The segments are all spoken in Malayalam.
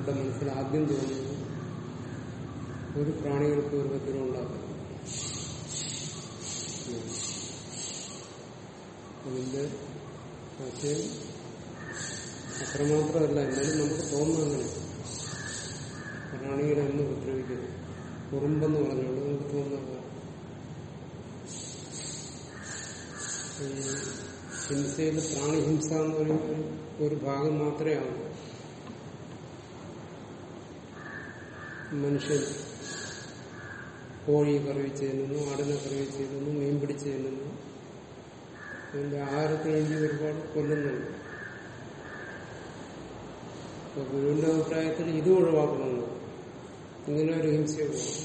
ഒരാളുടെ മനസ്സിൽ ആദ്യം തോന്നുന്നത് ഒരു പ്രാണികൾക്ക് ഒരു പത്തിനും ഉണ്ടാക്കും അതിന്റെ ആശയം അത്രമാത്രമല്ല എന്നാലും നമുക്ക് തോന്നുന്നു അങ്ങനെ പ്രാണികളെ എന്ന് ഉപദ്രവിക്കുന്നു കുറുമ്പെന്ന് പറഞ്ഞുകൊണ്ട് നമുക്ക് തോന്നുന്നത് ഈ ഹിംസയിൽ പ്രാണിഹിംസ എന്ന് പറയുന്ന ഒരു- ഒരു ഭാഗം മാത്രമേ ആവൂ മനുഷ്യൻ കോഴി കറി വെച്ച് തിന്നുന്നു ആടിനെ കറി വെച്ച് തിന്നുന്നു മീൻ പിടിച്ച് തിന്നുന്നു അതിന്റെ ആഹാരത്തിന് വേണ്ടി ഒരുപാട് കൊല്ലുന്നുണ്ട് അപ്പൊ ഗുരുവിന്റെ അഭിപ്രായത്തിൽ ഇത് ഒഴിവാക്കണമെന്ന് ഇങ്ങനെ ഒരു ഹിംസയെ ഒഴിവാക്കണം.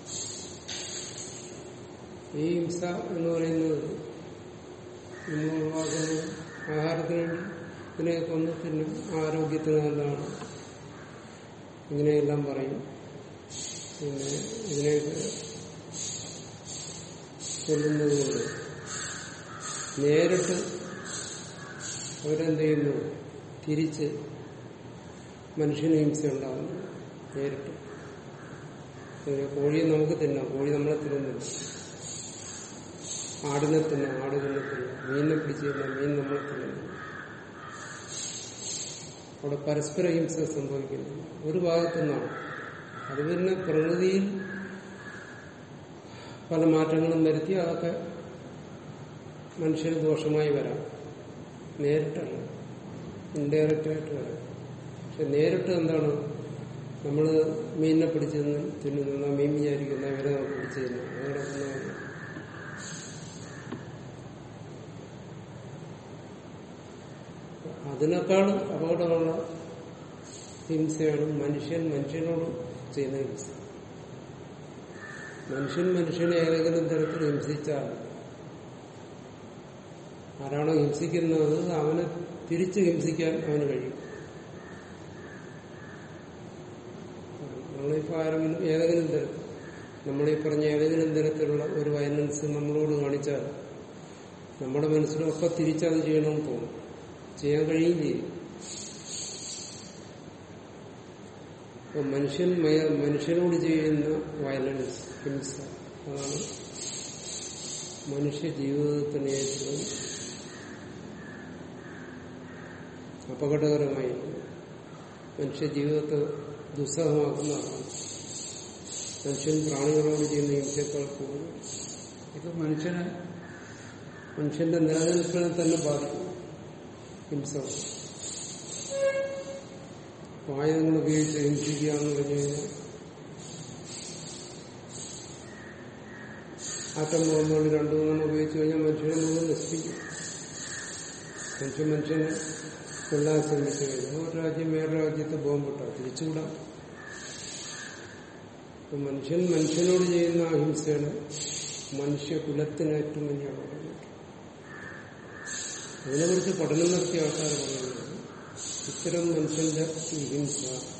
ഈ ഹിംസ എന്ന് പറയുന്നത് നമ്മൾ ഒഴിവാക്കുന്നത് ആഹാരത്തിന് വേണ്ടി ഇതിനെയൊക്കെ ഒന്ന് തിന്നും ആരോഗ്യത്തിന് നല്ലതാണ് ഇങ്ങനെയെല്ലാം പറയും പിന്നെ ഇതിനെയൊക്കെ കൊല്ലുന്നത് കൊണ്ട് നേരിട്ട് അവരെന്ത് ചെയ്യുന്നു തിരിച്ച് മനുഷ്യന് ഹിംസ ഉണ്ടാകുന്നു നേരിട്ട് പിന്നെ കോഴിയെ നമുക്ക് തിന്നാം കോഴി നമ്മളെ തിന്നുന്നില്ല ആടിനെ തിന്നാം ആട് തന്നെ തിന്നാം മീനിനെ പിടിച്ച് തിന്നാം മീൻ നമ്മളെ തിന്നുന്നു അവിടെ പരസ്പര ഹിംസ സംഭവിക്കുന്നു ഒരു ഭാഗത്തു നിന്നാണ് അത് പിന്നെ പ്രകൃതിയിൽ പല മാറ്റങ്ങളും വരുത്തി അതൊക്കെ മനുഷ്യന് ദോഷമായി വരാം നേരിട്ടല്ല ഇൻഡയറക്റ്റ് ആയിട്ട് വരാം പക്ഷെ നേരിട്ട് എന്താണ് നമ്മൾ മീനിനെ പിടിച്ച് തിന്ന് തിന്നുന്ന മീൻ വിചാരിക്കുന്ന ഇവരെ നമുക്ക് പിടിച്ച് തിന്നു അങ്ങനെ നടക്കുന്ന കാര്യം. അതിനേക്കാൾ അപകടമുള്ള ഹിംസയാണ് മനുഷ്യൻ മനുഷ്യനോട് ചെയ്യുന്ന ഹിംസ മനുഷ്യൻ മനുഷ്യനെ ഏതെങ്കിലും തരത്തിൽ ഹിംസിച്ചാൽ ആരാണോ ഹിംസിക്കുന്നത് അവനെ തിരിച്ച് ഹിംസിക്കാൻ അവന് കഴിയും നമ്മളിപ്പോ ആരെങ്കിലും ഏതെങ്കിലും തരത്തിൽ നമ്മളീ പറഞ്ഞ ഏതെങ്കിലും തരത്തിലുള്ള ഒരു വയലൻസ് നമ്മളോട് കാണിച്ചാൽ നമ്മുടെ മനസ്സിലൊക്കെ തിരിച്ചത് ചെയ്യണമെന്ന് തോന്നും ചെയ്യാൻ കഴിയുകയും ചെയ്യും അപ്പൊ മനുഷ്യൻ മയ- മനുഷ്യനോട് ചെയ്യുന്ന വയലൻസ് ഹിംസ അതാണ് മനുഷ്യ ജീവിതത്തിന് ഏറ്റവും അപകടകരമായി മനുഷ്യ ജീവിതത്തെ ദുസ്സഹമാക്കുന്നതാണ് മനുഷ്യൻ പ്രാണികളോട് ചെയ്യുന്ന ഹിംസയേക്കാൾ കൂടുതൽ ഇത് മനുഷ്യനെ മനുഷ്യന്റെ നിലനിൽപ്പിനെ തന്നെ ബാധിക്കും ഹിംസ ആയുധങ്ങൾ ഉപയോഗിച്ച് ഹിംസിക്കുക എന്ന് പറഞ്ഞു കഴിഞ്ഞാൽ ആറ്റം ബോംബുകൾ രണ്ടു മൂന്നെണ്ണം ഉപയോഗിച്ച് കഴിഞ്ഞാൽ മനുഷ്യനെ മുഴുവൻ നശിപ്പിക്കും മനുഷ്യൻ മനുഷ്യനെ കൊല്ലാൻ ശ്രമിച്ചു കഴിഞ്ഞാൽ ഒരു രാജ്യം വേറെ രാജ്യത്ത് ബോംബിട്ടാ തിരിച്ചുകൂടാ അപ്പൊ മനുഷ്യൻ മനുഷ്യനോട് ചെയ്യുന്ന അഹിംസയാണ് മനുഷ്യകുലത്തിന് ഏറ്റവും വലിയ അപകടം അതിനെക്കുറിച്ച് പഠനം നടത്തിയ ആൾക്കാർ പറയുന്നത് ഇത്തരം മനുഷ്യന്റെ ഈ ഹിംസ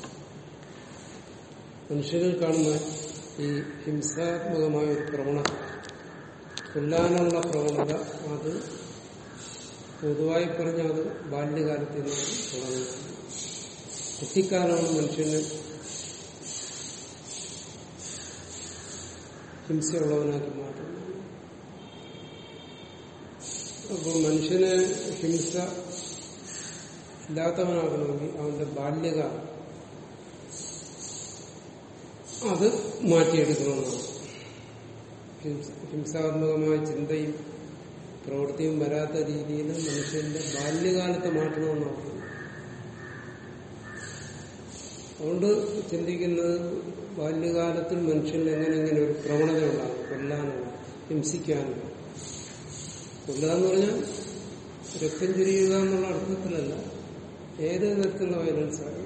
മനുഷ്യരിൽ കാണുന്ന ഈ ഹിംസാത്മകമായ ഒരു പ്രവണത കൊല്ലാനുള്ള പ്രവണത അത് പൊതുവായി പറഞ്ഞാൽ അത് ബാല്യകാലത്തിൽ നിന്നാണ് തുടങ്ങുന്നത് കുട്ടിക്കാലമാണ് മനുഷ്യന് ഹിംസയുള്ളവനാക്കി മാറ്റുന്നത് അപ്പോൾ മനുഷ്യന് ഹിംസ ഇല്ലാത്തവനാകണമെങ്കിൽ അവന്റെ ബാല്യകാലം അത് മാറ്റിയെടുക്കണമെന്നാണ് ഹിംസ- ഹിംസാത്മകമായ ചിന്തയും പ്രവൃത്തിയും വരാത്ത രീതിയിൽ മനുഷ്യന്റെ ബാല്യകാലത്തെ മാറ്റണമെന്നാണ് പറയുന്നത്. അതുകൊണ്ട് ചിന്തിക്കുന്നത് ബാല്യകാലത്തിൽ മനുഷ്യന് എങ്ങനെ ഇങ്ങനെ ഒരു പ്രവണത ഉണ്ടാകും കൊല്ലാനോ ഹിംസിക്കാനോ കൊല്ലുക എന്ന് പറഞ്ഞാൽ രക്തം ചുരിയുക എന്നുള്ള അർത്ഥത്തിലല്ല ഏത് തരത്തിലുള്ള വയലൻസ് ആയാലും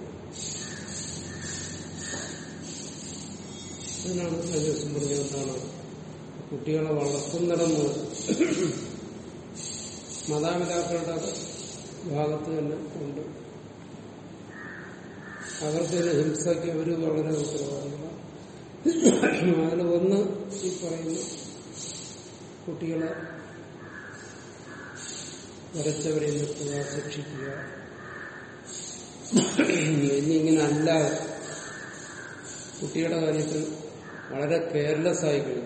അതിനാണ് കഴിഞ്ഞ ദിവസം പറഞ്ഞത് എന്താണ് കുട്ടികളെ വളർത്തുന്നിടം മുതൽ മാതാപിതാക്കളുടെ ഭാഗത്ത് തന്നെ ഉണ്ട് അവർക്കൊരു ഹിംസയ്ക്ക് അവർ വളരെ ഉത്തരവാദികളാണ് അതിൽ ഒന്ന് ഈ പറയുന്ന കുട്ടികളെ വരച്ചവരെ നിർത്തുക ശിക്ഷിക്കുക ഇനി ഇങ്ങനെ അല്ലാതെ കുട്ടിയുടെ കാര്യത്തിൽ വളരെ കെയർലെസ് ആയി കഴിഞ്ഞു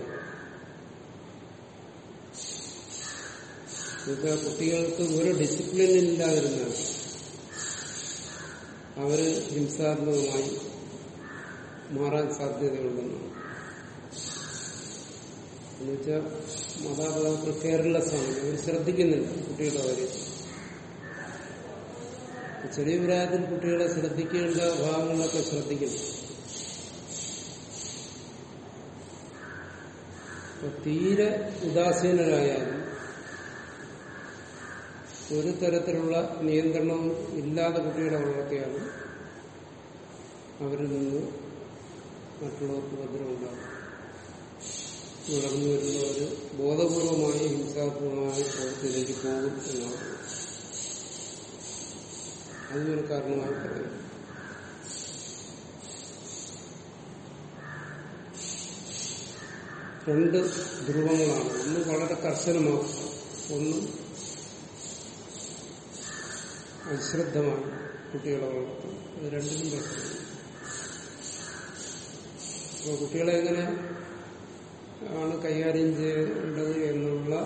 ഇതൊക്കെ കുട്ടികൾക്ക് ഒരു ഡിസിപ്ലിൻ ഇല്ലാതിരുന്നാൽ അവര് ഹിംസാത്മകമായി മാറാൻ സാധ്യതയുണ്ടെന്നാണ് എന്നുവെച്ചാൽ മാതാപിതാക്കൾ കെയർലെസ് ആണ് അവർ ശ്രദ്ധിക്കുന്നില്ല കുട്ടികളുടെ കാര്യത്തിൽ ചെറിയ പ്രായത്തിൽ കുട്ടികളെ ശ്രദ്ധിക്കേണ്ട ഭാഗങ്ങളൊക്കെ ശ്രദ്ധിക്കുന്നു അപ്പൊ തീരെ ഉദാസീനരായാലും ഒരു തരത്തിലുള്ള നിയന്ത്രണവും ഇല്ലാതെ കുട്ടികളെ വളർത്തിയാണ് അവരിൽ നിന്ന് മറ്റുള്ളവർക്ക് ഭദ്രമുണ്ടാകും വളർന്നു വരുന്നവർ ബോധപൂർവമായ ഹിംസാത്മകമായ പ്രവൃത്തിയിലേക്ക് പോകും എന്നാണ് അതൊരു കാരണമായി പറയുന്നു രണ്ട് ധ്രുവങ്ങളാണ് ഒന്ന് വളരെ കർശനമാണ് ഒന്ന് അശ്രദ്ധമാണ് കുട്ടികളെ വളർത്തുന്നത് ഇത് രണ്ടിനും പ്രശ്നമാണ് അപ്പോൾ കുട്ടികളെ എങ്ങനെ ആണ് കൈകാര്യം ചെയ്യേണ്ടത് എന്നുള്ള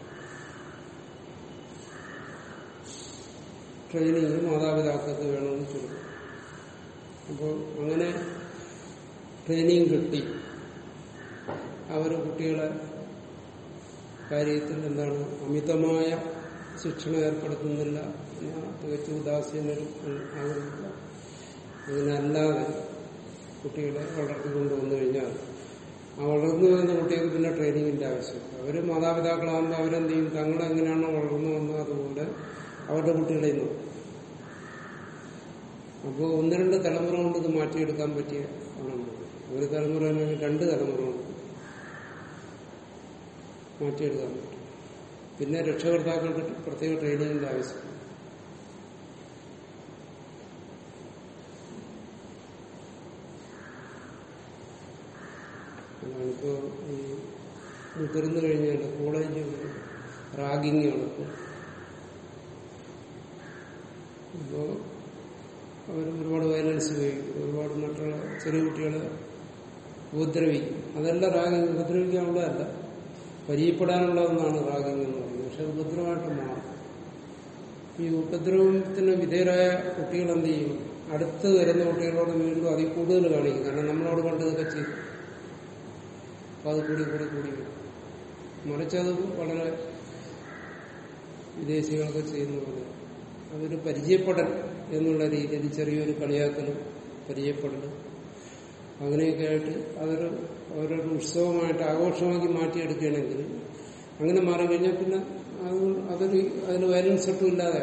ട്രെയിനിങ് മാതാപിതാക്കൾക്ക് വേണമെന്ന് ചുരുക്കും അപ്പോൾ അങ്ങനെ ട്രെയിനിങ് കിട്ടി അവർ കുട്ടികളെ കാര്യത്തിൽ എന്താണ് അമിതമായ ശിക്ഷണം ഏർപ്പെടുത്തുന്നില്ല തികച്ചും ഉദാസീനർ ആകുന്നില്ല അങ്ങനെയല്ലാതെ കുട്ടികളെ വളർത്തിക്കൊണ്ട് വന്നു കഴിഞ്ഞാൽ ആ വളർന്നു വരുന്ന കുട്ടികൾക്ക് പിന്നെ ട്രെയിനിങ്ങിന്റെ ആവശ്യമില്ല അവർ മാതാപിതാക്കളാകുമ്പോൾ അവരെന്ത് ചെയ്യും തങ്ങളെങ്ങനെയാണോ വളർന്നു വന്നത് അതുപോലെ അവരുടെ കുട്ടികളെ നോക്കും അപ്പോൾ ഒന്ന് രണ്ട് തലമുറ കൊണ്ട് ഇത് മാറ്റിയെടുക്കാൻ പറ്റിയ ആണെന്ന് ഒരു തലമുറ അല്ലെങ്കിൽ രണ്ട് തലമുറ കൊണ്ട് മാറ്റിയെടുക്കാൻ പറ്റും പിന്നെ രക്ഷകർത്താക്കൾക്ക് പ്രത്യേക ട്രെയിനിങ്ങിന്റെ ആവശ്യം അതാണിപ്പോ ഈ മുതിർന്നു കഴിഞ്ഞാൽ കോളേജ് റാഗിങ് നടക്കും അപ്പോ അവർ ഒരുപാട് വയലൻസ് ഉപയോഗിക്കും ഒരുപാട് മറ്റുള്ള ചെറിയ കുട്ടികളെ ഉപദ്രവിക്കും അതല്ല റാഗിങ് ഉപദ്രവിക്കാനുള്ളതല്ല പരിചയപ്പെടാനുള്ളതെന്നാണ് റാഗിങ് എന്ന് പറയുന്നത് പക്ഷെ അത് ഉപദ്രവമായിട്ട് മാറും ഈ ഉപദ്രവത്തിന് വിധേയരായ കുട്ടികൾ എന്ത് ചെയ്യും അടുത്ത് വരുന്ന കുട്ടികളോട് വീണ്ടും അതിൽ കൂടുതൽ കാണിക്കും കാരണം നമ്മളോട് പണ്ട് ഇതൊക്കെ ചെയ്തു അപ്പൊ അത് കൂടി കൂടി കൂടി വരും മറിച്ചത് വളരെ വിദേശികളൊക്കെ ചെയ്യുന്ന പോലെ അതൊരു പരിചയപ്പെടൽ എന്നുള്ള രീതിയിൽ ചെറിയൊരു കളിയാക്കലും പരിചയപ്പെടലും അങ്ങനെയൊക്കെ ആയിട്ട് അതൊരു അവരൊരു ഉത്സവമായിട്ട് ആഘോഷമാക്കി മാറ്റിയെടുക്കുകയാണെങ്കിൽ അങ്ങനെ മാറിക്കഴിഞ്ഞാൽ പിന്നെ അത് അതൊരു അതിന് വയലൻസ് ഒട്ടും ഇല്ലാതെ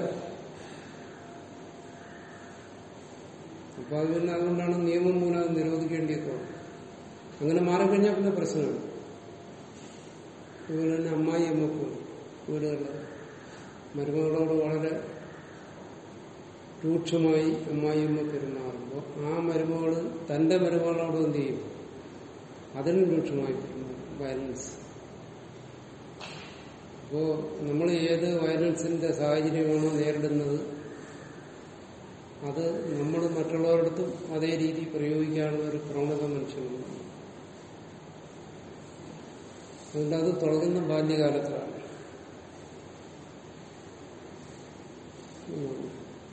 അപ്പൊ അത് പിന്നെ അതുകൊണ്ടാണ് നിയമം മൂലം അത് നിരോധിക്കേണ്ടിയൊക്കെ അങ്ങനെ മാറിക്കഴിഞ്ഞാൽ പിന്നെ പ്രശ്നമാണ് അതുപോലെ തന്നെ അമ്മായി അമ്മക്കും വീടുകളിൽ മരുമകളോട് വളരെ രൂക്ഷമായി അമ്മായിയമ്മ പെരുമാറുമ്പോൾ ആ മരുമകള് തന്റെ മരുമകളോട് എന്ത് ചെയ്യും അതിനും രൂക്ഷമായി പെരുമാറും വയലൻസ് അപ്പോ നമ്മൾ ഏത് വയലൻസിന്റെ സാഹചര്യമാണോ നേരിടുന്നത് അത് നമ്മൾ മറ്റുള്ളവരടുത്തും അതേ രീതി പ്രയോഗിക്കാനുള്ള ഒരു പ്രവണത മനുഷ്യനുണ്ട് അതുകൊണ്ട് അത് തുടങ്ങുന്ന ബാല്യകാലത്തിലാണ് ഉം.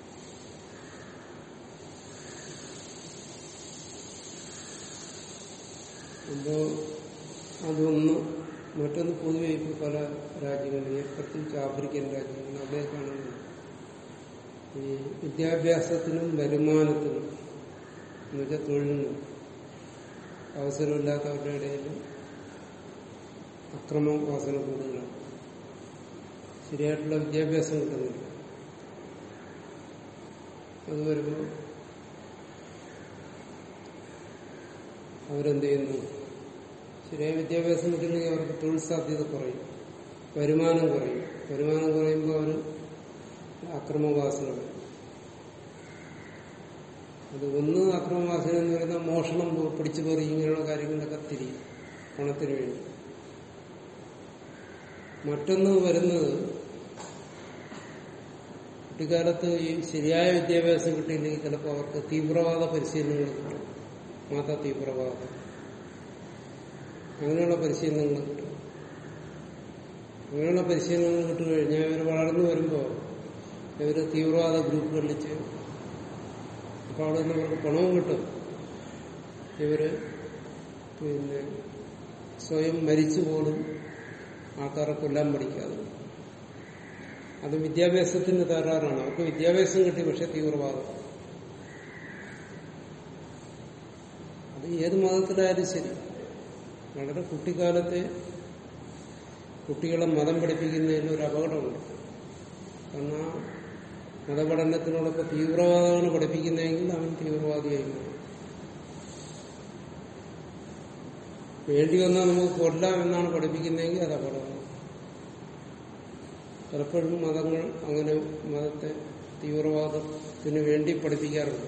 അപ്പോ അതൊന്ന് മറ്റൊന്ന് പൊതുവെ ഇപ്പോൾ പല രാജ്യങ്ങളിൽ പ്രത്യേകിച്ച് ആഫ്രിക്കൻ രാജ്യങ്ങളിൽ അവിടെ കാണുന്നത് ഈ വിദ്യാഭ്യാസത്തിനും വരുമാനത്തിനും എന്നുവെച്ചാൽ തൊഴിലിനും അവസരമില്ലാത്തവരുടെ ഇടയിൽ അക്രമ വാസന കൂടുതലാണ് ശരിയായിട്ടുള്ള വിദ്യാഭ്യാസം കിട്ടുന്നില്ല അത് വരുമ്പോൾ അവരെന്ത് ചെയ്യുന്നു ശരിയായ വിദ്യാഭ്യാസം കിട്ടില്ലെങ്കിൽ അവർക്ക് തൊഴിൽ സാധ്യത കുറയും വരുമാനം കുറയും വരുമാനം കുറയുമ്പോൾ അവർ അക്രമവാസന വരും അത് ഒന്ന് അക്രമവാസന എന്ന് പറയുന്നത് മോഷണം പിടിച്ചു പറി ഇങ്ങനെയുള്ള കാര്യങ്ങളിലൊക്കെ തിരിയും പണത്തിന് വേണ്ടി മറ്റൊന്ന് വരുന്നത് കുട്ടിക്കാലത്ത് ഈ ശരിയായ വിദ്യാഭ്യാസം കിട്ടിയില്ലെങ്കിൽ ചിലപ്പോൾ അവർക്ക് തീവ്രവാദ പരിശീലനങ്ങൾ കിട്ടും മത തീവ്രവാദം അങ്ങനെയുള്ള പരിശീലനങ്ങൾ കിട്ടും അങ്ങനെയുള്ള പരിശീലനങ്ങൾ കിട്ടു കഴിഞ്ഞാൽ ഇവർ വളർന്നു വരുമ്പോൾ ഇവർ തീവ്രവാദ ഗ്രൂപ്പുകളിൽ ചെയ്യും അപ്പോൾ അവിടെ നിന്ന് അവർക്ക് പണവും കിട്ടും ഇവര് പിന്നെ സ്വയം മരിച്ചു പോലും ആൾക്കാരെ കൊല്ലാൻ പഠിക്കാതെ അത് വിദ്യാഭ്യാസത്തിന് തകരാറാണ് അവർക്ക് വിദ്യാഭ്യാസം കിട്ടി പക്ഷെ തീവ്രവാദം അത് ഏത് മതത്തിലായാലും ശരി വളരെ കുട്ടിക്കാലത്തെ കുട്ടികളെ മതം പഠിപ്പിക്കുന്നതിൽ ഒരു അപകടമുണ്ട് കാരണം ആ മതപഠനത്തിനോടൊപ്പം തീവ്രവാദമാണ് പഠിപ്പിക്കുന്നതെങ്കിൽ അവൻ തീവ്രവാദിയായി മാറും വേണ്ടി വന്നാൽ നമുക്ക് കൊല്ലാം എന്നാണ് പഠിപ്പിക്കുന്നതെങ്കിൽ അത് അപകടമാണ് പലപ്പോഴും മതങ്ങൾ അങ്ങനെ മതത്തെ തീവ്രവാദത്തിന് വേണ്ടി പഠിപ്പിക്കാറുണ്ട്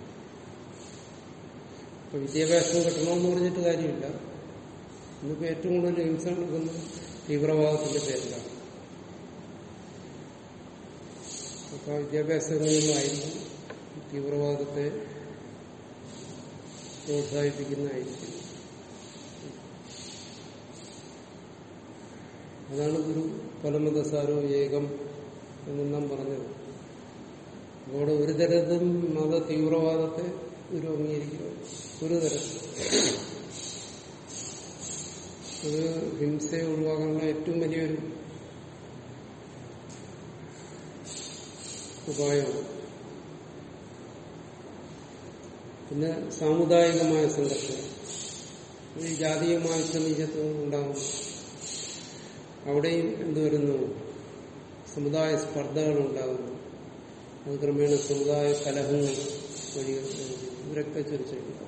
അപ്പൊ വിദ്യാഭ്യാസം കിട്ടണമെന്ന് പറഞ്ഞിട്ട് കാര്യമില്ല ഇന്നിപ്പോ ഏറ്റവും കൂടുതൽ ഹിംസ നടക്കുന്നത് തീവ്രവാദത്തിന്റെ പേരിലാണ് അപ്പൊ ആ വിദ്യാഭ്യാസങ്ങളിലായിരിക്കും തീവ്രവാദത്തെ പ്രോത്സാഹിപ്പിക്കുന്നതായിരിക്കും അതാണ് ഗുരു പലമതസാരോ ഏകം എന്നെല്ലാം പറഞ്ഞത് അവിടെ ഒരു തരത്തിലും മത തീവ്രവാദത്തെ ഗുരു അംഗീകരിക്കുക ഒരു തരത്തിൽ അത് ഹിംസയെ ഒഴിവാക്കാനുള്ള ഏറ്റവും വലിയൊരു ഉപായമാണ് പിന്നെ സാമുദായികമായ സംഘർഷം ഈ ജാതീയമായ നീചത്വം ഉണ്ടാകുന്നു അവിടെയും എന്ത് വരുന്നു സമുദായ സ്പർദ്ധകൾ ഉണ്ടാകുന്നു അത് ക്രമേണ സമുദായ കലഹങ്ങൾ വഴി രക്തച്ചൊരിച്ചുണ്ടാകും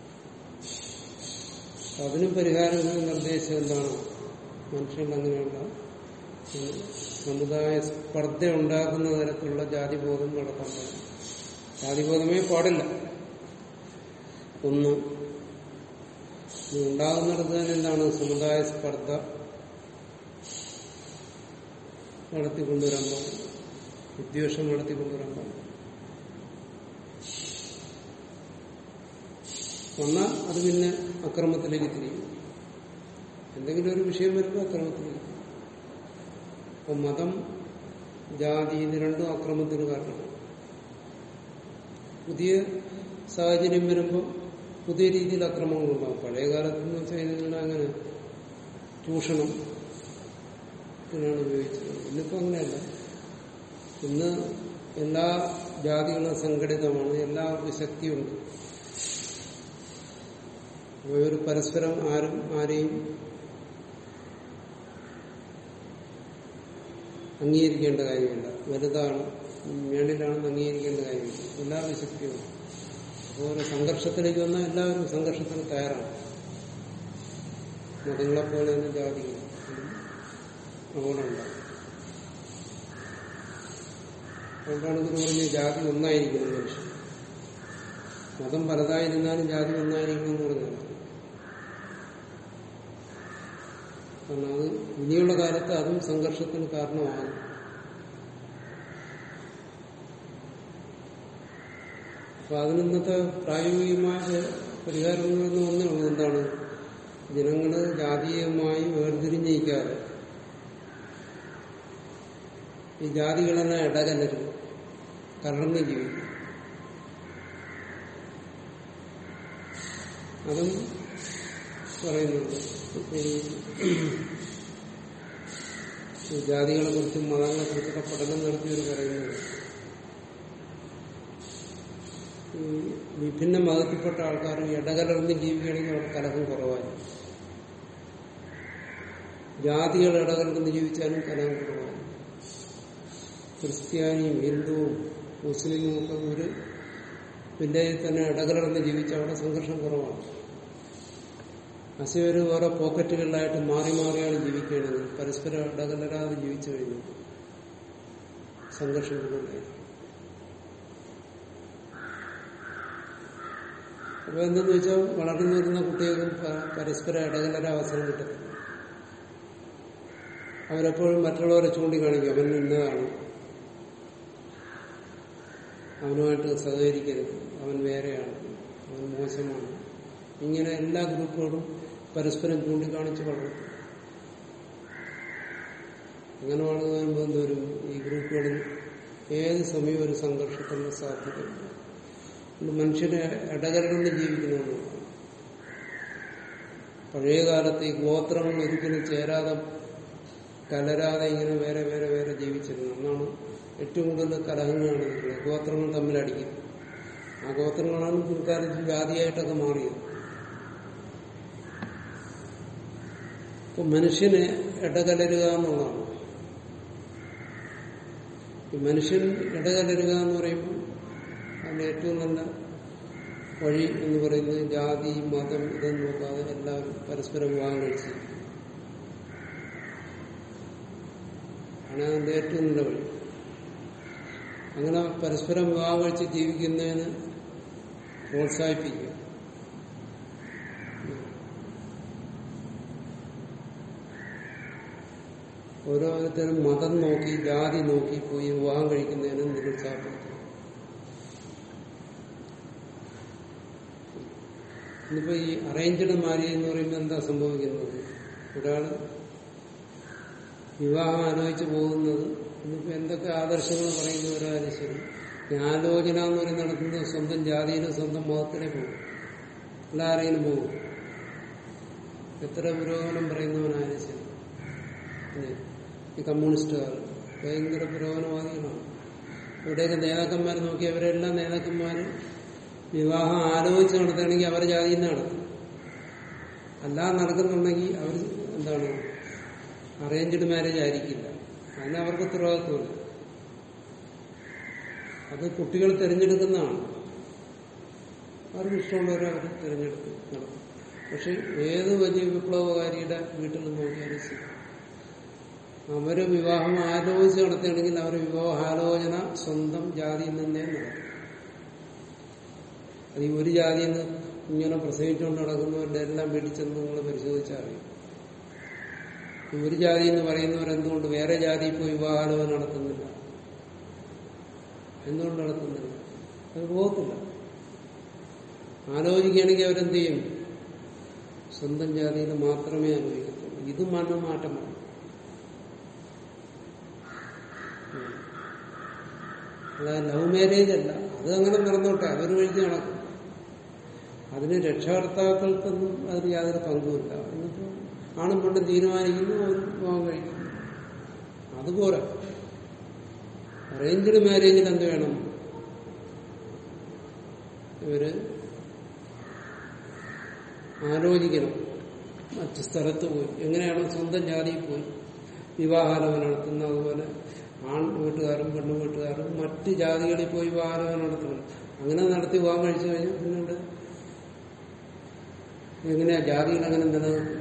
അതിനും പരിഹാരങ്ങൾ നിർദ്ദേശം എന്താണ് മനുഷ്യൻ അങ്ങനെയുള്ള സമുദായ സ്പർദ്ധ ഉണ്ടാക്കുന്ന തരത്തിലുള്ള ജാതിബോധം വളർത്താൻ പാടില്ല ജാതിബോധമേ പാടില്ല ഒന്ന് ഉണ്ടാകുന്നിടത്ത് തന്നെ എന്താണ് സമുദായ സ്പർദ്ധ നടത്തിക്കൊണ്ടുവരാൻ പാടില്ല വിദ്വേഷം നടത്തിക്കൊണ്ടുവരാൻ പാടില്ല വന്നാൽ അത് പിന്നെ അക്രമത്തിലേക്ക് തിരിയും എന്തെങ്കിലും ഒരു വിഷയം വരുമ്പോൾ അക്രമത്തിലേക്ക് അപ്പൊ മതം ജാതി ഇത് രണ്ടും അക്രമത്തിന് കാരണമാണ് പുതിയ സാഹചര്യം വരുമ്പോൾ പുതിയ രീതിയിൽ അക്രമങ്ങളുണ്ടാകും പഴയ കാലത്ത് എന്ന് വെച്ചാൽ ഇതിനെല്ലാം അങ്ങനെ ചൂഷണം ാണ് ഉപയോഗിച്ചത് ഇന്നിപ്പോ അങ്ങനെയല്ല ഇന്ന് എല്ലാ ജാതികളും സംഘടിതമാണ് എല്ലാവർക്കും ശക്തിയുണ്ട് ഒരു പരസ്പരം ആരും ആരെയും അംഗീകരിക്കേണ്ട കാര്യമില്ല വലുതാണ് മേളിലാണെന്ന് അംഗീകരിക്കേണ്ട കാര്യമില്ല എല്ലാവർക്കും ശക്തിയുണ്ട് അപ്പോൾ ഒരു സംഘർഷത്തിലേക്ക് വന്നാൽ എല്ലാവരും സംഘർഷത്തിന് തയ്യാറാണ് മതങ്ങളെപ്പോലെ തന്നെ ജാതികൾ അപകടമുണ്ടാകും അതുകൊണ്ടാണ് ഇത് പറഞ്ഞ് ജാതി ഒന്നായിരിക്കണം മനുഷ്യൻ മതം പലതായിരുന്നാലും ജാതി ഒന്നായിരിക്കണം എന്ന് പറഞ്ഞാൽ കാരണം അത് ഇനിയുള്ള കാലത്ത് അതും സംഘർഷത്തിന് കാരണമാകും അപ്പൊ അതിന് ഇന്നത്തെ പ്രായോഗികമായ പരിഹാരങ്ങളെന്ന് ഒന്നേ ഉള്ളൂ എന്താണ് ജനങ്ങള് ജാതീയമായി വേർതിരിഞ്ഞിരിക്കാതെ ഈ ജാതികളെല്ലാം ഇടകലരും കലർന്ന് ജീവിക്കും അതും പറയുന്നുണ്ട് ഈ ജാതികളെ കുറിച്ചും മതങ്ങളെ കുറിച്ചൊക്കെ പഠനം നടത്തിയവർ പറയുന്നത് ഈ വിഭിന്ന മതത്തിൽപ്പെട്ട ആൾക്കാർ ഇടകലർന്ന് ജീവിക്കുകയാണെങ്കിൽ അവിടെ കലഹം കുറവായി ജാതികൾ ഇടകലർന്ന് ജീവിച്ചാലും കലഹം കുറവായി ക്രിസ്ത്യാനിയും ഹിന്ദുവും മുസ്ലിമും ഒക്കെ ഒരു വില്ലേജിൽ തന്നെ ഇടകലർന്ന് ജീവിച്ച അവിടെ സംഘർഷം കുറവാണ് അസൂര് ഓരോ പോക്കറ്റുകളിലായിട്ട് മാറി മാറിയാണ് ജീവിക്കേണ്ടത് പരസ്പരം ഇടകലരാതെ ജീവിച്ചു കഴിഞ്ഞു സംഘർഷം കൂടുതലായി അപ്പൊ എന്തെന്ന് വെച്ചാൽ വളർന്നു വരുന്ന കുട്ടികൾക്കും പരസ്പരം ഇടകലര അവസരം കിട്ടത്തില്ല അവരെപ്പോഴും മറ്റുള്ളവരെ ചൂണ്ടിക്കാണിക്കും അവൻ ഇന്നതാണ് അവനുമായിട്ട് സഹകരിക്കരുത് അവൻ വേറെയാണ് അവൻ മോശമാണ് ഇങ്ങനെ എല്ലാ ഗ്രൂപ്പുകളും പരസ്പരം ചൂണ്ടിക്കാണിച്ച് വളർത്തും അങ്ങനെ വളർന്നു വരുമ്പോൾ എന്തോരും ഈ ഗ്രൂപ്പുകളിൽ ഏത് സമയവും ഒരു സംഘർഷത്തിന് സാധ്യതയുണ്ട് അതുകൊണ്ട് മനുഷ്യനെ ഇടകലർന്ന് ജീവിക്കണമെന്നുള്ളതാണ് പഴയ കാലത്ത് ഈ ഗോത്രങ്ങൾ ഒരിക്കലും ചേരാതെ കലരാതെ ഇങ്ങനെ വേറെ വേറെ വേറെ ജീവിച്ചിരുന്നു എന്നാണ് ഏറ്റവും കൂടുതൽ കലഹങ്ങൾ നടന്നിട്ടുള്ളത് ഗോത്രങ്ങൾ തമ്മിൽ അടിക്കും ആ ഗോത്രങ്ങളാണ് പിൽക്കാലത്ത് ജാതിയായിട്ടൊക്കെ മാറിയത് ഇപ്പൊ മനുഷ്യനെ ഇടകലരുക എന്നുള്ളതാണ് ഈ മനുഷ്യൻ ഇടകലരുക എന്ന് പറയുമ്പോൾ അതിന് ഏറ്റവും നല്ല വഴി എന്ന് പറയുന്നത് ജാതി മതം ഇതൊന്നും നോക്കാതെ എല്ലാവരും പരസ്പരം വിവാഹം കഴിച്ച് ആണ് അതിന്റെ ഏറ്റവും നല്ല വഴി അങ്ങനെ പരസ്പരം വിവാഹം കഴിച്ച് ജീവിക്കുന്നതിന് പ്രോത്സാഹിപ്പിക്കുക ഓരോരുത്തരും മതം നോക്കി ജാതി നോക്കി പോയി വിവാഹം കഴിക്കുന്നതിന് നിരുത്സാഹപ്പെടുത്തും ഇന്നിപ്പോ ഈ അറേഞ്ച്ഡ് മാര്യേജ് എന്ന് പറയുമ്പോൾ എന്താ സംഭവിക്കുന്നത് ഒരാള് വിവാഹം ആലോചിച്ച് പോകുന്നത് ഇന്നിപ്പോ എന്തൊക്കെ ആദർശങ്ങൾ പറയുന്നവരായാലും ശരി ഈ ആലോചന എന്ന് പറയുന്നത് നടത്തുന്നത് സ്വന്തം ജാതിയിലും സ്വന്തം മതത്തിലെ പോകും എല്ലാരെങ്കിലും പോകും എത്ര പുരോഗമനം പറയുന്നവനായാലും ശരി അല്ലേ? ഈ കമ്മ്യൂണിസ്റ്റുകാർ ഭയങ്കര പുരോഗമനവാദികളാണ് ഇവിടെയൊക്കെ നേതാക്കന്മാർ നോക്കി അവരെല്ലാം നേതാക്കന്മാർ വിവാഹം ആലോചിച്ച് നടത്തുകയാണെങ്കിൽ അവരെ ജാതിയിൽ നിന്ന് നടത്തും അല്ലാതെ നടക്കുന്നുണ്ടെങ്കിൽ അവർ എന്താണ് അറേഞ്ച്ഡ് മാരേജ് ആയിരിക്കില്ല അതിന് അവർക്ക് ഉത്തരവാദിത്വമില്ല അത് കുട്ടികൾ തിരഞ്ഞെടുക്കുന്നതാണ് അവർക്ക് ഇഷ്ടമുള്ളവരെ അവർ തിരഞ്ഞെടുക്കും നടത്തും പക്ഷെ ഏത് വലിയ വിപ്ലവകാരിയുടെ വീട്ടിൽ നോക്കിയാലും ശരി അവര് വിവാഹം ആലോചിച്ച് നടത്തുകയാണെങ്കിൽ അവർ വിവാഹാലോചന സ്വന്തം ജാതിയിൽ നിന്നേ നടക്കും അത് ഈ ഒരു ജാതിയിൽ നിന്ന് ഇങ്ങനെ പ്രസവിച്ചുകൊണ്ട് നടക്കുന്നവരുടെ എല്ലാം പിടിച്ചെന്ന് നിങ്ങൾ പരിശോധിച്ചാൽ അറിയും ഈ ഒരു ജാതി എന്ന് പറയുന്നവരെന്തുകൊണ്ട് വേറെ ജാതിയിൽ പോയി വിവാഹാലോചന നടത്തുന്നില്ല എന്തുകൊണ്ട് നടത്തുന്നില്ല അത് പോകത്തില്ല ആലോചിക്കുകയാണെങ്കിൽ അവരെന്ത് ചെയ്യും സ്വന്തം ജാതിയിൽ മാത്രമേ ആലോചിക്കത്തുള്ളൂ ഇത് മണ്ണ് മാറ്റമാണ് അതായത് ലവ് മാരേജ് അല്ല അത് അങ്ങനെ നടന്നോട്ടെ അതൊരു വഴിക്ക് നടക്കും അതിന് രക്ഷകർത്താക്കൾക്കൊന്നും അതിന് യാതൊരു പങ്കുമില്ല എന്നിട്ട് ആണും പെണ്ണും തീരുമാനിക്കുന്നു അവർ വിവാഹം കഴിക്കുന്നു അതുപോലെ അറേഞ്ച്ഡ് മാരേജിൽ എന്ത് വേണം ഇവര് ആലോചിക്കണം മറ്റു സ്ഥലത്ത് പോയി എങ്ങനെയാണോ സ്വന്തം ജാതിയിൽ പോയി വിവാഹാലോചന നടത്തുന്നത് അതുപോലെ ആൺ വീട്ടുകാരും പെണ്ണു വീട്ടുകാരും മറ്റ് ജാതികളിൽ പോയി വിവാഹാലോചന നടത്തണം അങ്ങനെ നടത്തി വിവാഹം കഴിച്ചു കഴിഞ്ഞാൽ പിന്നീട് എങ്ങനെയാ ജാതികൾ അങ്ങനെ നിലനിൽക്കും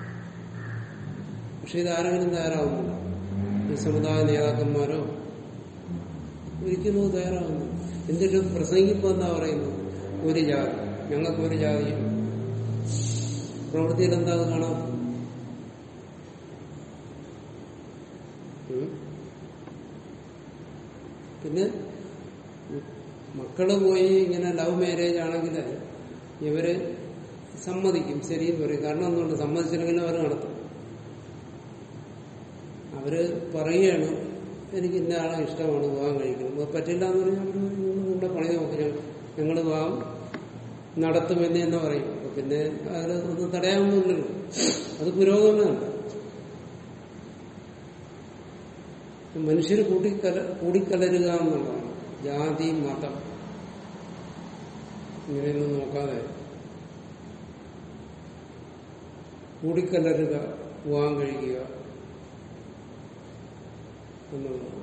പക്ഷെ ഇതാരെങ്കിലും തയ്യാറാവുന്നില്ല ഈ സമുദായ നേതാക്കന്മാരോ ഒരിക്കലും തയ്യാറാവുന്നു എന്നിട്ട് പ്രസംഗിപ്പോ എന്താ പറയുന്നത് ഒരു ജാതി ഞങ്ങൾക്ക് ഒരു ജാതിയും പ്രവൃത്തിയിൽ എന്താ അത് കാണാം ഉം. പിന്നെ മക്കള് പോയി ഇങ്ങനെ ലവ് മാരേജ് ആണെങ്കിൽ ഇവര് സമ്മതിക്കും ശരിയെന്ന് പറയും കാരണം എന്തുകൊണ്ട് സമ്മതിച്ചില്ലെങ്കിൽ അവർ നടത്തും അവര് പറയുകയാണ് എനിക്ക് ഇന്ന ആളെ ഇഷ്ടമാണ് വിവാഹം കഴിക്കണം അത് പറ്റില്ല എന്ന് പറഞ്ഞാൽ അവർ നിങ്ങളുടെ പണി നോക്കി ഞങ്ങൾ വിവാഹം നടത്തുമെന്ന് തന്നെ പറയും അപ്പൊ പിന്നെ അതിൽ ഒന്നും തടയാവുന്നില്ലല്ലോ അത് പുരോഗമനമല്ല മനുഷ്യർ കൂടിക്കല കൂടിക്കലരുക എന്നുള്ളതാണ് ജാതി മതം ഇങ്ങനെയൊന്നും നോക്കാതെ കൂടിക്കലരുക വിവാഹം കഴിക്കുക എന്നുള്ളതാണ്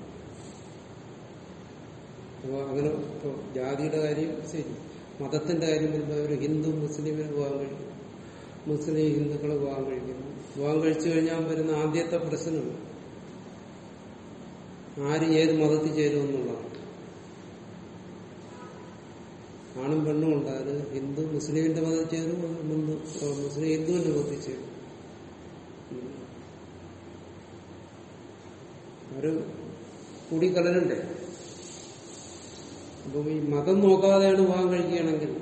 അപ്പൊ അങ്ങനെ ഇപ്പൊ ജാതിയുടെ കാര്യം ശരി മതത്തിന്റെ കാര്യം വരുമ്പോൾ ഒരു ഹിന്ദു മുസ്ലിമിന് വിവാഹം കഴിക്കും മുസ്ലിം ഹിന്ദുക്കളെ വിവാഹം കഴിക്കുന്നു വിവാഹം കഴിച്ചു കഴിഞ്ഞാൽ വരുന്ന ആദ്യത്തെ പ്രശ്നം ആര് ഏത് മതത്തിൽ ചേരും എന്നുള്ളതാണ് ആണും പെണ്ണും ഉണ്ട് അത് ഹിന്ദു മുസ്ലിമിന്റെ മതത്തിൽ ചേരും അത് ഹിന്ദു മുസ്ലിം ഹിന്ദുവിന്റെ മതത്തിൽ ചേരും ഉം. അവര് കൂടി കലരണ്ടേ അപ്പം ഈ മതം നോക്കാതെയാണ് വിവാഹം കഴിക്കുകയാണെങ്കിൽ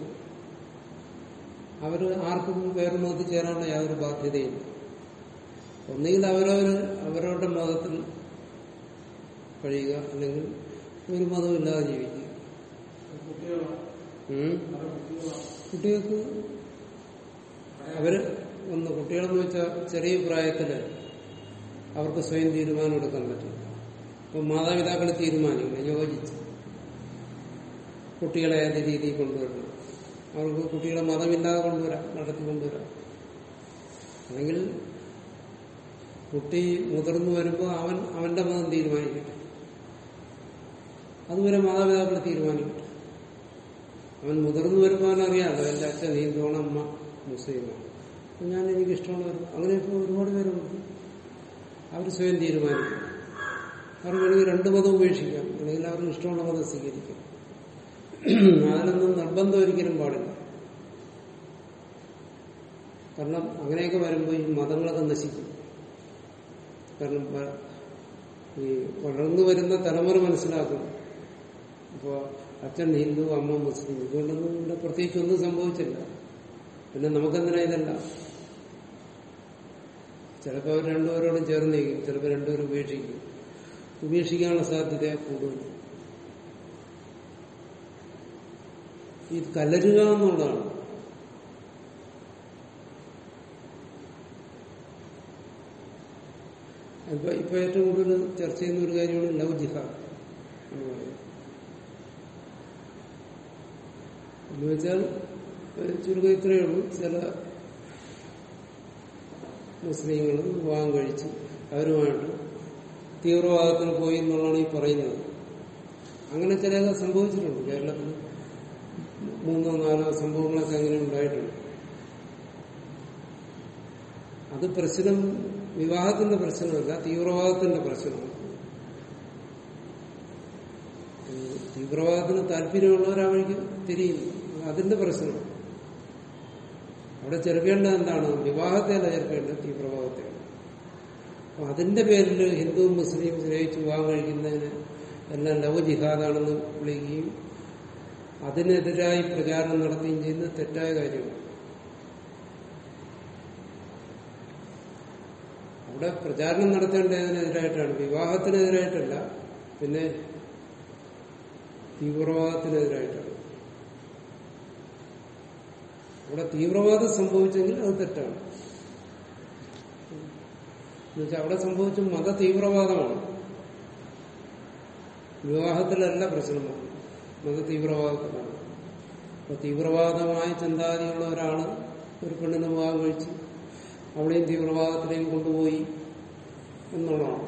അവർ ആർക്കും വേറെ മതത്തിൽ ചേരാനുള്ള യാതൊരു ബാധ്യതയില്ല ഒന്നുകിൽ അവരവർ അവരവരുടെ മതത്തിൽ കഴിയുക അല്ലെങ്കിൽ ഒരു മതമില്ലാതെ ജീവിക്കുക ഉം. കുട്ടികൾക്ക് അവര് ഒന്ന് കുട്ടികളെന്ന് വെച്ചാൽ ചെറിയ പ്രായത്തില് അവർക്ക് സ്വയം തീരുമാനം എടുക്കാൻ പറ്റും അപ്പൊ മാതാപിതാക്കൾ തീരുമാനിക്കണം യോജിച്ച് കുട്ടികളെ ഏത് രീതിയിൽ കൊണ്ടുവരണം അവർക്ക് കുട്ടികളെ മതമില്ലാതെ കൊണ്ടുവരാം നടത്തി കൊണ്ടുവരാം അല്ലെങ്കിൽ കുട്ടി മുതിർന്നു വരുമ്പോൾ അവൻ അവന്റെ മതം തീരുമാനിക്കട്ടെ അതുവരെ മാതാപിതാക്കൾ തീരുമാനിക്കട്ടെ അവൻ മുതിർന്നു വരുമ്പോൾ അവനറിയാമല്ലോ എന്റെ അച്ഛൻ ഹിന്ദുവാണ് അമ്മ മുസ്ലിമാണ് അപ്പൊ ഞാൻ എനിക്ക് ഇഷ്ടമുള്ള വരും അങ്ങനെ ഇപ്പോൾ ഒരുപാട് പേരുണ്ട് അവർ സ്വയം തീരുമാനിക്കും അവർ വേണമെങ്കിൽ രണ്ട് മതം ഉപേക്ഷിക്കാം അല്ലെങ്കിൽ അവർക്ക് ഇഷ്ടമുള്ള മതം സ്വീകരിക്കാം അതിനൊന്നും നിർബന്ധം ഒരിക്കലും പാടില്ല കാരണം അങ്ങനെയൊക്കെ വരുമ്പോൾ ഈ മതങ്ങളൊക്കെ നശിക്കും കാരണം പ- ഈ വളർന്നു വരുന്ന തലമുറ മനസ്സിലാക്കും ഇപ്പോ അച്ഛൻ ഹിന്ദു അമ്മ മുസ്ലിം ഇതുകൊണ്ടൊന്നും ഇവിടെ പ്രത്യേകിച്ച് ഒന്നും സംഭവിച്ചില്ല പിന്നെ നമുക്കെന്തിനാ ഇതല്ല ചിലപ്പോൾ അവർ രണ്ടുപേരോടും ചേർന്നിരിക്കും ചിലപ്പോൾ രണ്ടുപേരും ഉപേക്ഷിക്കും ഉപേക്ഷിക്കാനുള്ള സാധ്യത കൂടുതൽ ഈ കലരുക എന്നുള്ളതാണ് ഇപ്പൊ ഇപ്പൊ ഏറ്റവും കൂടുതൽ ചർച്ച ചെയ്യുന്ന ഒരു കാര്യമാണ് ലവ് ജിഹാദ് എന്ന് പറയുന്നത് എന്ന് വെച്ചാൽ ഒരു ചുരുക്കം ഇത്രയേ ഉള്ളൂ ചില മുസ്ലിങ്ങളും വിവാഹം കഴിച്ച് അവരുമായിട്ട് തീവ്രവാദത്തിന് പോയി എന്നുള്ളതാണ് ഈ പറയുന്നത് അങ്ങനെ ചിലതൊക്കെ സംഭവിച്ചിട്ടുണ്ട് കേരളത്തിൽ മൂന്നോ നാലോ സംഭവങ്ങളൊക്കെ അങ്ങനെ ഉണ്ടായിട്ടുണ്ട് അത് പ്രശ്നം വിവാഹത്തിന്റെ പ്രശ്നമല്ല തീവ്രവാദത്തിന്റെ പ്രശ്നമാണ് ഈ തീവ്രവാദത്തിന് താല്പര്യമുള്ളവർ ആ വഴിക്ക് തിരിയും അതിന്റെ പ്രശ്നം അവിടെ ചെറുക്കേണ്ടത് എന്താണ് വിവാഹത്തെയല്ല ചെറുക്കേണ്ടത് തീവ്രവാദത്തെയാണ് അപ്പൊ അതിന്റെ പേരിൽ ഹിന്ദു മുസ്ലിം സ്നേഹിച്ച് വിവാഹം കഴിക്കുന്നതിന് എല്ലാം ലവ് ജിഹാദാണെന്ന് വിളിക്കുകയും അതിനെതിരായി പ്രചാരണം നടത്തുകയും ചെയ്യുന്നത് തെറ്റായ കാര്യമാണ് അവിടെ പ്രചാരണം നടത്തേണ്ടതിനെതിരായിട്ടാണ് വിവാഹത്തിനെതിരായിട്ടല്ല പിന്നെ തീവ്രവാദത്തിനെതിരായിട്ടാണ് അവിടെ തീവ്രവാദം സംഭവിച്ചെങ്കിൽ അത് തെറ്റാണ് എന്നുവെച്ചാൽ അവിടെ സംഭവിച്ച മത തീവ്രവാദമാണ് വിവാഹത്തിലല്ല പ്രശ്നമാണ് മത തീവ്രവാദത്തിലാണ് അപ്പൊ തീവ്രവാദമായ ചിന്താഗതിയുള്ള ഒരാള് ഒരു പെണ്ണിനെ വിവാഹം കഴിച്ച് അവിടെയും തീവ്രവാദത്തിലേക്ക് കൊണ്ടുപോയി എന്നുള്ളതാണ്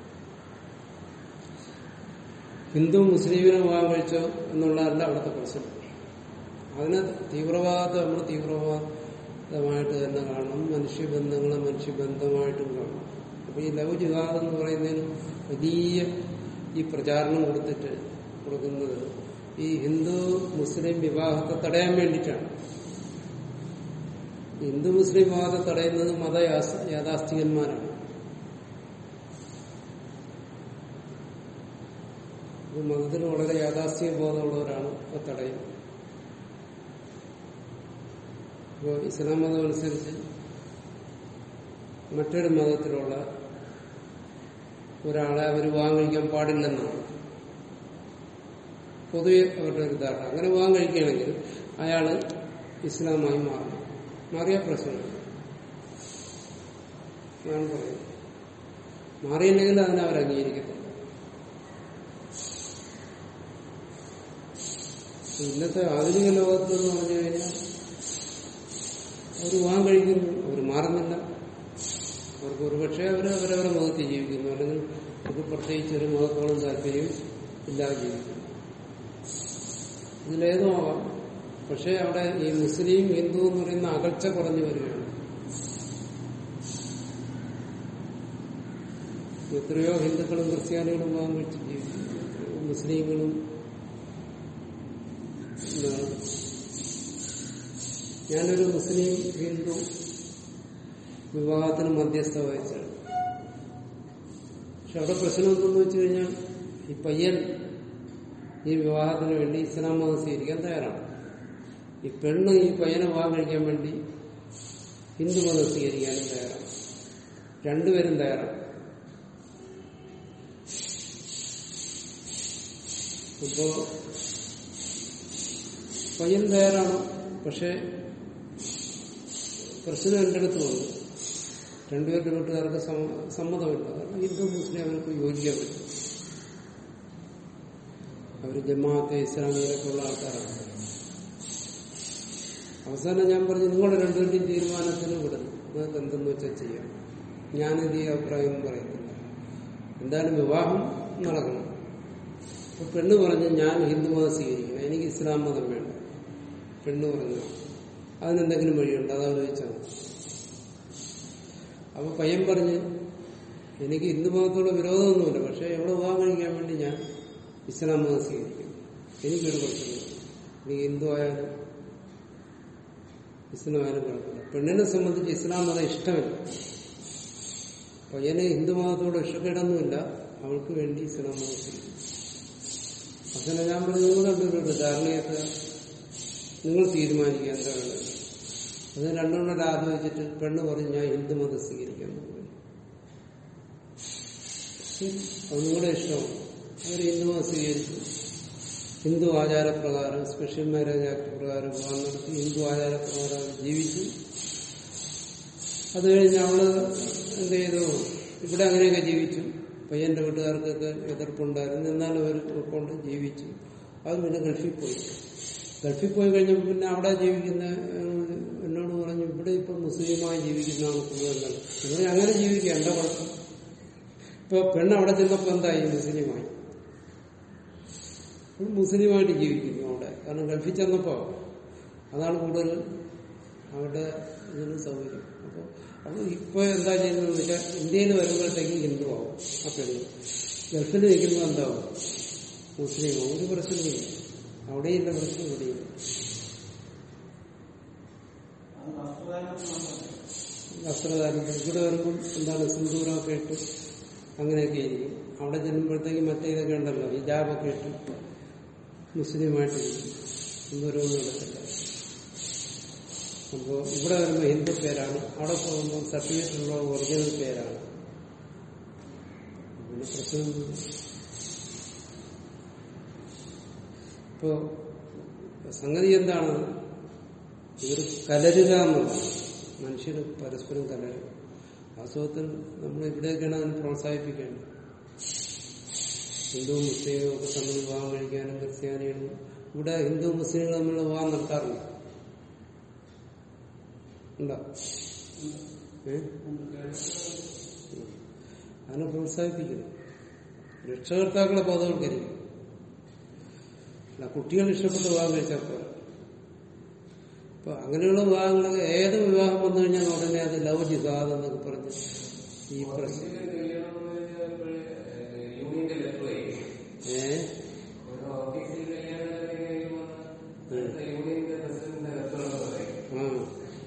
ഹിന്ദു മുസ്ലിമിനെ വിവാഹം കഴിച്ചോ എന്നുള്ളതല്ല അവിടുത്തെ പ്രശ്നം അതിന് തീവ്രവാദത്തെ നമ്മൾ തീവ്രവാദമായിട്ട് തന്നെ കാണണം മനുഷ്യബന്ധങ്ങളെ മനുഷ്യബന്ധമായിട്ടും കാണണം അപ്പൊ ഈ ലവ് ജിഹാദ് എന്ന് പറയുന്നതിന് വലിയ ഈ പ്രചാരണം കൊടുത്തിട്ട് കൊടുക്കുന്നത് ഈ ഹിന്ദു മുസ്ലിം വിവാഹത്തെ തടയാൻ വേണ്ടിയിട്ടാണ് ഹിന്ദു മുസ്ലിം വിവാഹത്തെ തടയുന്നത് മത യാസ്- യാഥാസ്ഥികന്മാരാണ് ഇത് മതത്തിൽ വളരെ യാഥാസ്ഥിക ബോധമുള്ളവരാണ് അത് തടയുന്നത് ഇപ്പോൾ ഇസ്ലാം മതം അനുസരിച്ച് മറ്റൊരു മതത്തിലുള്ള ഒരാളെ അവർ വിവാഹം കഴിക്കാൻ പാടില്ലെന്നാണ് പൊതുവെ അവരുടെ ഒരു ധാരണ അങ്ങനെ വിവാഹം കഴിക്കുകയാണെങ്കിൽ അയാള് ഇസ്ലാമായി മാറണം മാറിയ പ്രശ്നമില്ല എന്നാണ് പറയുന്നത് മാറിയില്ലെങ്കിൽ അതിനെ അവർ അംഗീകരിക്കത്തില്ല ഇന്നത്തെ ആധുനിക ലോകത്ത് എന്ന് പറഞ്ഞു കഴിഞ്ഞാൽ അവർ വിവാഹം കഴിക്കുന്നു അവർ മാറുന്നില്ല അവർക്ക് ഒരുപക്ഷെ അവർ അവരവരുടെ മതത്തിൽ ജീവിക്കുന്നു അല്ലെങ്കിൽ അവർക്ക് പ്രത്യേകിച്ച് ഒരു മതത്തോളം താല്പര്യം ഇല്ലാതെ ജീവിക്കുന്നു ഇതിലേതും ആവാം പക്ഷെ അവിടെ ഈ മുസ്ലിം ഹിന്ദു എന്ന് പറയുന്ന അകൽച്ച കുറഞ്ഞു വരികയാണ് എത്രയോ ഹിന്ദുക്കളും ക്രിസ്ത്യാനികളും വിവാഹം കഴിച്ച് ജീവിക്കുന്നു എത്രയോ മുസ്ലിങ്ങളും എന്താണ് ഞാനൊരു മുസ്ലിം ഹിന്ദു വിവാഹത്തിന് മധ്യസ്ഥ വഹിച്ചാണ് പക്ഷെ അവിടെ പ്രശ്നം എന്തെന്ന് വെച്ച് കഴിഞ്ഞാൽ ഈ പയ്യൻ ഈ വിവാഹത്തിന് വേണ്ടി ഇസ്ലാം മതം സ്വീകരിക്കാൻ തയ്യാറാണ് ഈ പെണ്ണ് ഈ പയ്യനെ വിവാഹം കഴിക്കാൻ വേണ്ടി ഹിന്ദു മതം സ്വീകരിക്കാനും തയ്യാറാണ് രണ്ടുപേരും തയ്യാറാണ് അപ്പോ പയ്യൻ തയ്യാറാണ് പക്ഷെ പ്രശ്നം എന്റെ അടുത്ത് വന്നു രണ്ടുപേരുടെ വീട്ടുകാർക്ക് സമ്മ- സമ്മതമില്ല കാരണം ഹിന്ദു മുസ്ലിം അവർക്ക് യോജിക്കാൻ പറ്റും അവർ ജമാഅത്തെ ഇസ്ലാമികളൊക്കെ ഉള്ള ആൾക്കാരാണ് അവസാനം ഞാൻ പറഞ്ഞു നിങ്ങളുടെ രണ്ടുപേരുടെയും തീരുമാനത്തിന് വിടുന്നു നിങ്ങൾക്ക് എന്തെന്ന് വെച്ചാൽ ചെയ്യാം ഞാനിത് ഈ അഭിപ്രായം പറയത്തില്ല എന്തായാലും വിവാഹം നടക്കണം അപ്പൊ പെണ്ണ് പറഞ്ഞ് ഞാൻ ഹിന്ദുമതം സ്വീകരിക്കണം എനിക്ക് ഇസ്ലാം മതം വേണ്ട പെണ്ണ് പറഞ്ഞു അതിനെന്തെങ്കിലും വഴിയുണ്ട് അതാലോചിച്ചാൽ മതി അപ്പൊ പയ്യൻ പറഞ്ഞ് എനിക്ക് ഹിന്ദു മതത്തോട് വിരോധമൊന്നുമില്ല പക്ഷെ എവിടെ വിവാഹം കഴിക്കാൻ വേണ്ടി ഞാൻ ഇസ്ലാം മതം സ്വീകരിക്കും എനിക്കൊരു പ്രശ്നമില്ല എനിക്ക് ഹിന്ദു ആയാലും ഇസ്ലാം ആയാലും കുഴപ്പമില്ല പെണ്ണിനെ സംബന്ധിച്ച് ഇസ്ലാം മതം ഇഷ്ടമില്ല പയ്യന് ഹിന്ദു മതത്തോട് ഇഷ്ടക്കേടൊന്നുമില്ല അവൾക്ക് വേണ്ടി ഇസ്ലാം മതം സ്വീകരിക്കും അങ്ങനെ ഞാൻ പറഞ്ഞു നിങ്ങൾ രണ്ടുപേരുടെ ധാരണയൊക്കെ നിങ്ങൾ തീരുമാനിക്കുക എന്താ വേണ്ടത് അത് രണ്ടുകൂടെ ആലോചിച്ചിട്ട് പെണ്ണ് പറഞ്ഞ് ഞാൻ ഹിന്ദു മതം സ്വീകരിക്കാൻ പോകുന്നു ശരി അത് നിങ്ങളുടെ ഇഷ്ടമാണ് അവർ ഹിന്ദു മതം സ്വീകരിച്ചു ഹിന്ദു ആചാരപ്രകാരം സ്പെഷ്യൽ മാരേജ് ആക്ട് പ്രകാരം വിവാഹം നടത്തി ഹിന്ദു ആചാരപ്രകാരം ജീവിച്ചു അത് കഴിഞ്ഞ് അവള് എന്ത് ചെയ്തു ഇവിടെ അങ്ങനെയൊക്കെ ജീവിച്ചു പയ്യന്റെ വീട്ടുകാർക്കൊക്കെ എതിർപ്പുണ്ടായിരുന്നു എന്നാലും അവർ ഉൾക്കൊണ്ട് ജീവിച്ചു അത് പിന്നെ ഗൾഫിൽ പോയി ഗൾഫിൽ പോയി കഴിഞ്ഞപ്പോൾ പിന്നെ അവിടെ ജീവിക്കുന്ന ഏഹ്, എന്നോട് പറഞ്ഞു ഇവിടെ ഇപ്പൊ മുസ്ലിമായി ജീവിക്കുന്നതാണ് കൂടുതൽ നല്ലത് ഇവർ അങ്ങനെ ജീവിക്കുക എന്താ കുഴപ്പം ഇപ്പൊ പെണ്ണ് അവിടെ ചെന്നപ്പോ എന്തായി മുസ്ലിമായി ഒരു മുസ്ലിമായിട്ട് ജീവിക്കുന്നു അവിടെ കാരണം ഗൾഫിൽ ചെന്നപ്പോ അതാണ് കൂടുതൽ അവിടെ ഇതിന് സൗകര്യം അപ്പോൾ അത് ഇപ്പൊ എന്താ ചെയ്യുന്നതെന്ന് വെച്ചാൽ ഇന്ത്യയിൽ വരുമ്പോഴത്തേക്ക് ഹിന്ദു ആവും ആ പെണ്ണ് ഗൾഫിൽ നിൽക്കുന്നത് എന്താവും മുസ്ലിമാവും ഒരു പ്രശ്നമില്ല അവിടെയില്ല പ്രശ്നം ഇവിടെയില്ല വസ്ത്രധാരണം ഇവിടെ വരുമ്പോൾ എന്താണ് സിന്ദൂരമൊക്കെ ഇട്ട് അങ്ങനെയൊക്കെ ഇരിക്കും അവിടെ ചെല്ലുമ്പോഴത്തേക്ക് മറ്റേ ഇതൊക്കെ ഉണ്ടല്ലോ ഹിജാബൊക്കെ ഇട്ട് മുസ്ലിമായിട്ടിരിക്കും സിന്ദൂരമൊന്നും എടുത്തില്ല അപ്പോ ഇവിടെ വരുമ്പോൾ ഹിന്ദു പേരാണ് അവിടെ പോകുമ്പോൾ സർട്ടിഫിക്കറ്റുള്ള ഒറിജിനൽ പേരാണ് പിന്നെ പ്രശ്നമൊന്നുമില്ല ഇപ്പോ സംഗതി എന്താണ് ഇവർ കലരുക എന്നുള്ളതാണ് മനുഷ്യർ പരസ്പരം കലരുക വാസ്തവത്തിൽ നമ്മൾ ഇവിടെയൊക്കെയാണ് അതിന് പ്രോത്സാഹിപ്പിക്കേണ്ടത് ഹിന്ദു മുസ്ലിമും ഒക്കെ തമ്മിൽ വിവാഹം കഴിക്കാനും ക്രിസ്ത്യാനികളും ഇവിടെ ഹിന്ദു മുസ്ലിങ്ങൾ തമ്മിൽ വിവാഹം നടത്താറുണ്ട് ഉണ്ടോ ഏ അതിനെ പ്രോത്സാഹിപ്പിക്കുന്നു രക്ഷകർത്താക്കളെ ബോധവൽക്കരിക്കും അല്ല കുട്ടികൾ ഇഷ്ടപ്പെട്ട് വിവാഹം കഴിച്ചാൽ പോരാ അപ്പൊ അങ്ങനെയുള്ള വിവാഹങ്ങളൊക്കെ ഏത് വിവാഹം വന്നു കഴിഞ്ഞാൽ ഉടനെ അത് ലവ് ജിഹാദ് എന്നൊക്കെ പറഞ്ഞ് ഈ പ്രശ്നം യൂണിയന്റെ ലെറ്റർ ഏ ഓഫീസിൽ യൂണിയന്റെ പ്രസിഡന്റിന്റെ ലെറ്റർ പറയും ആ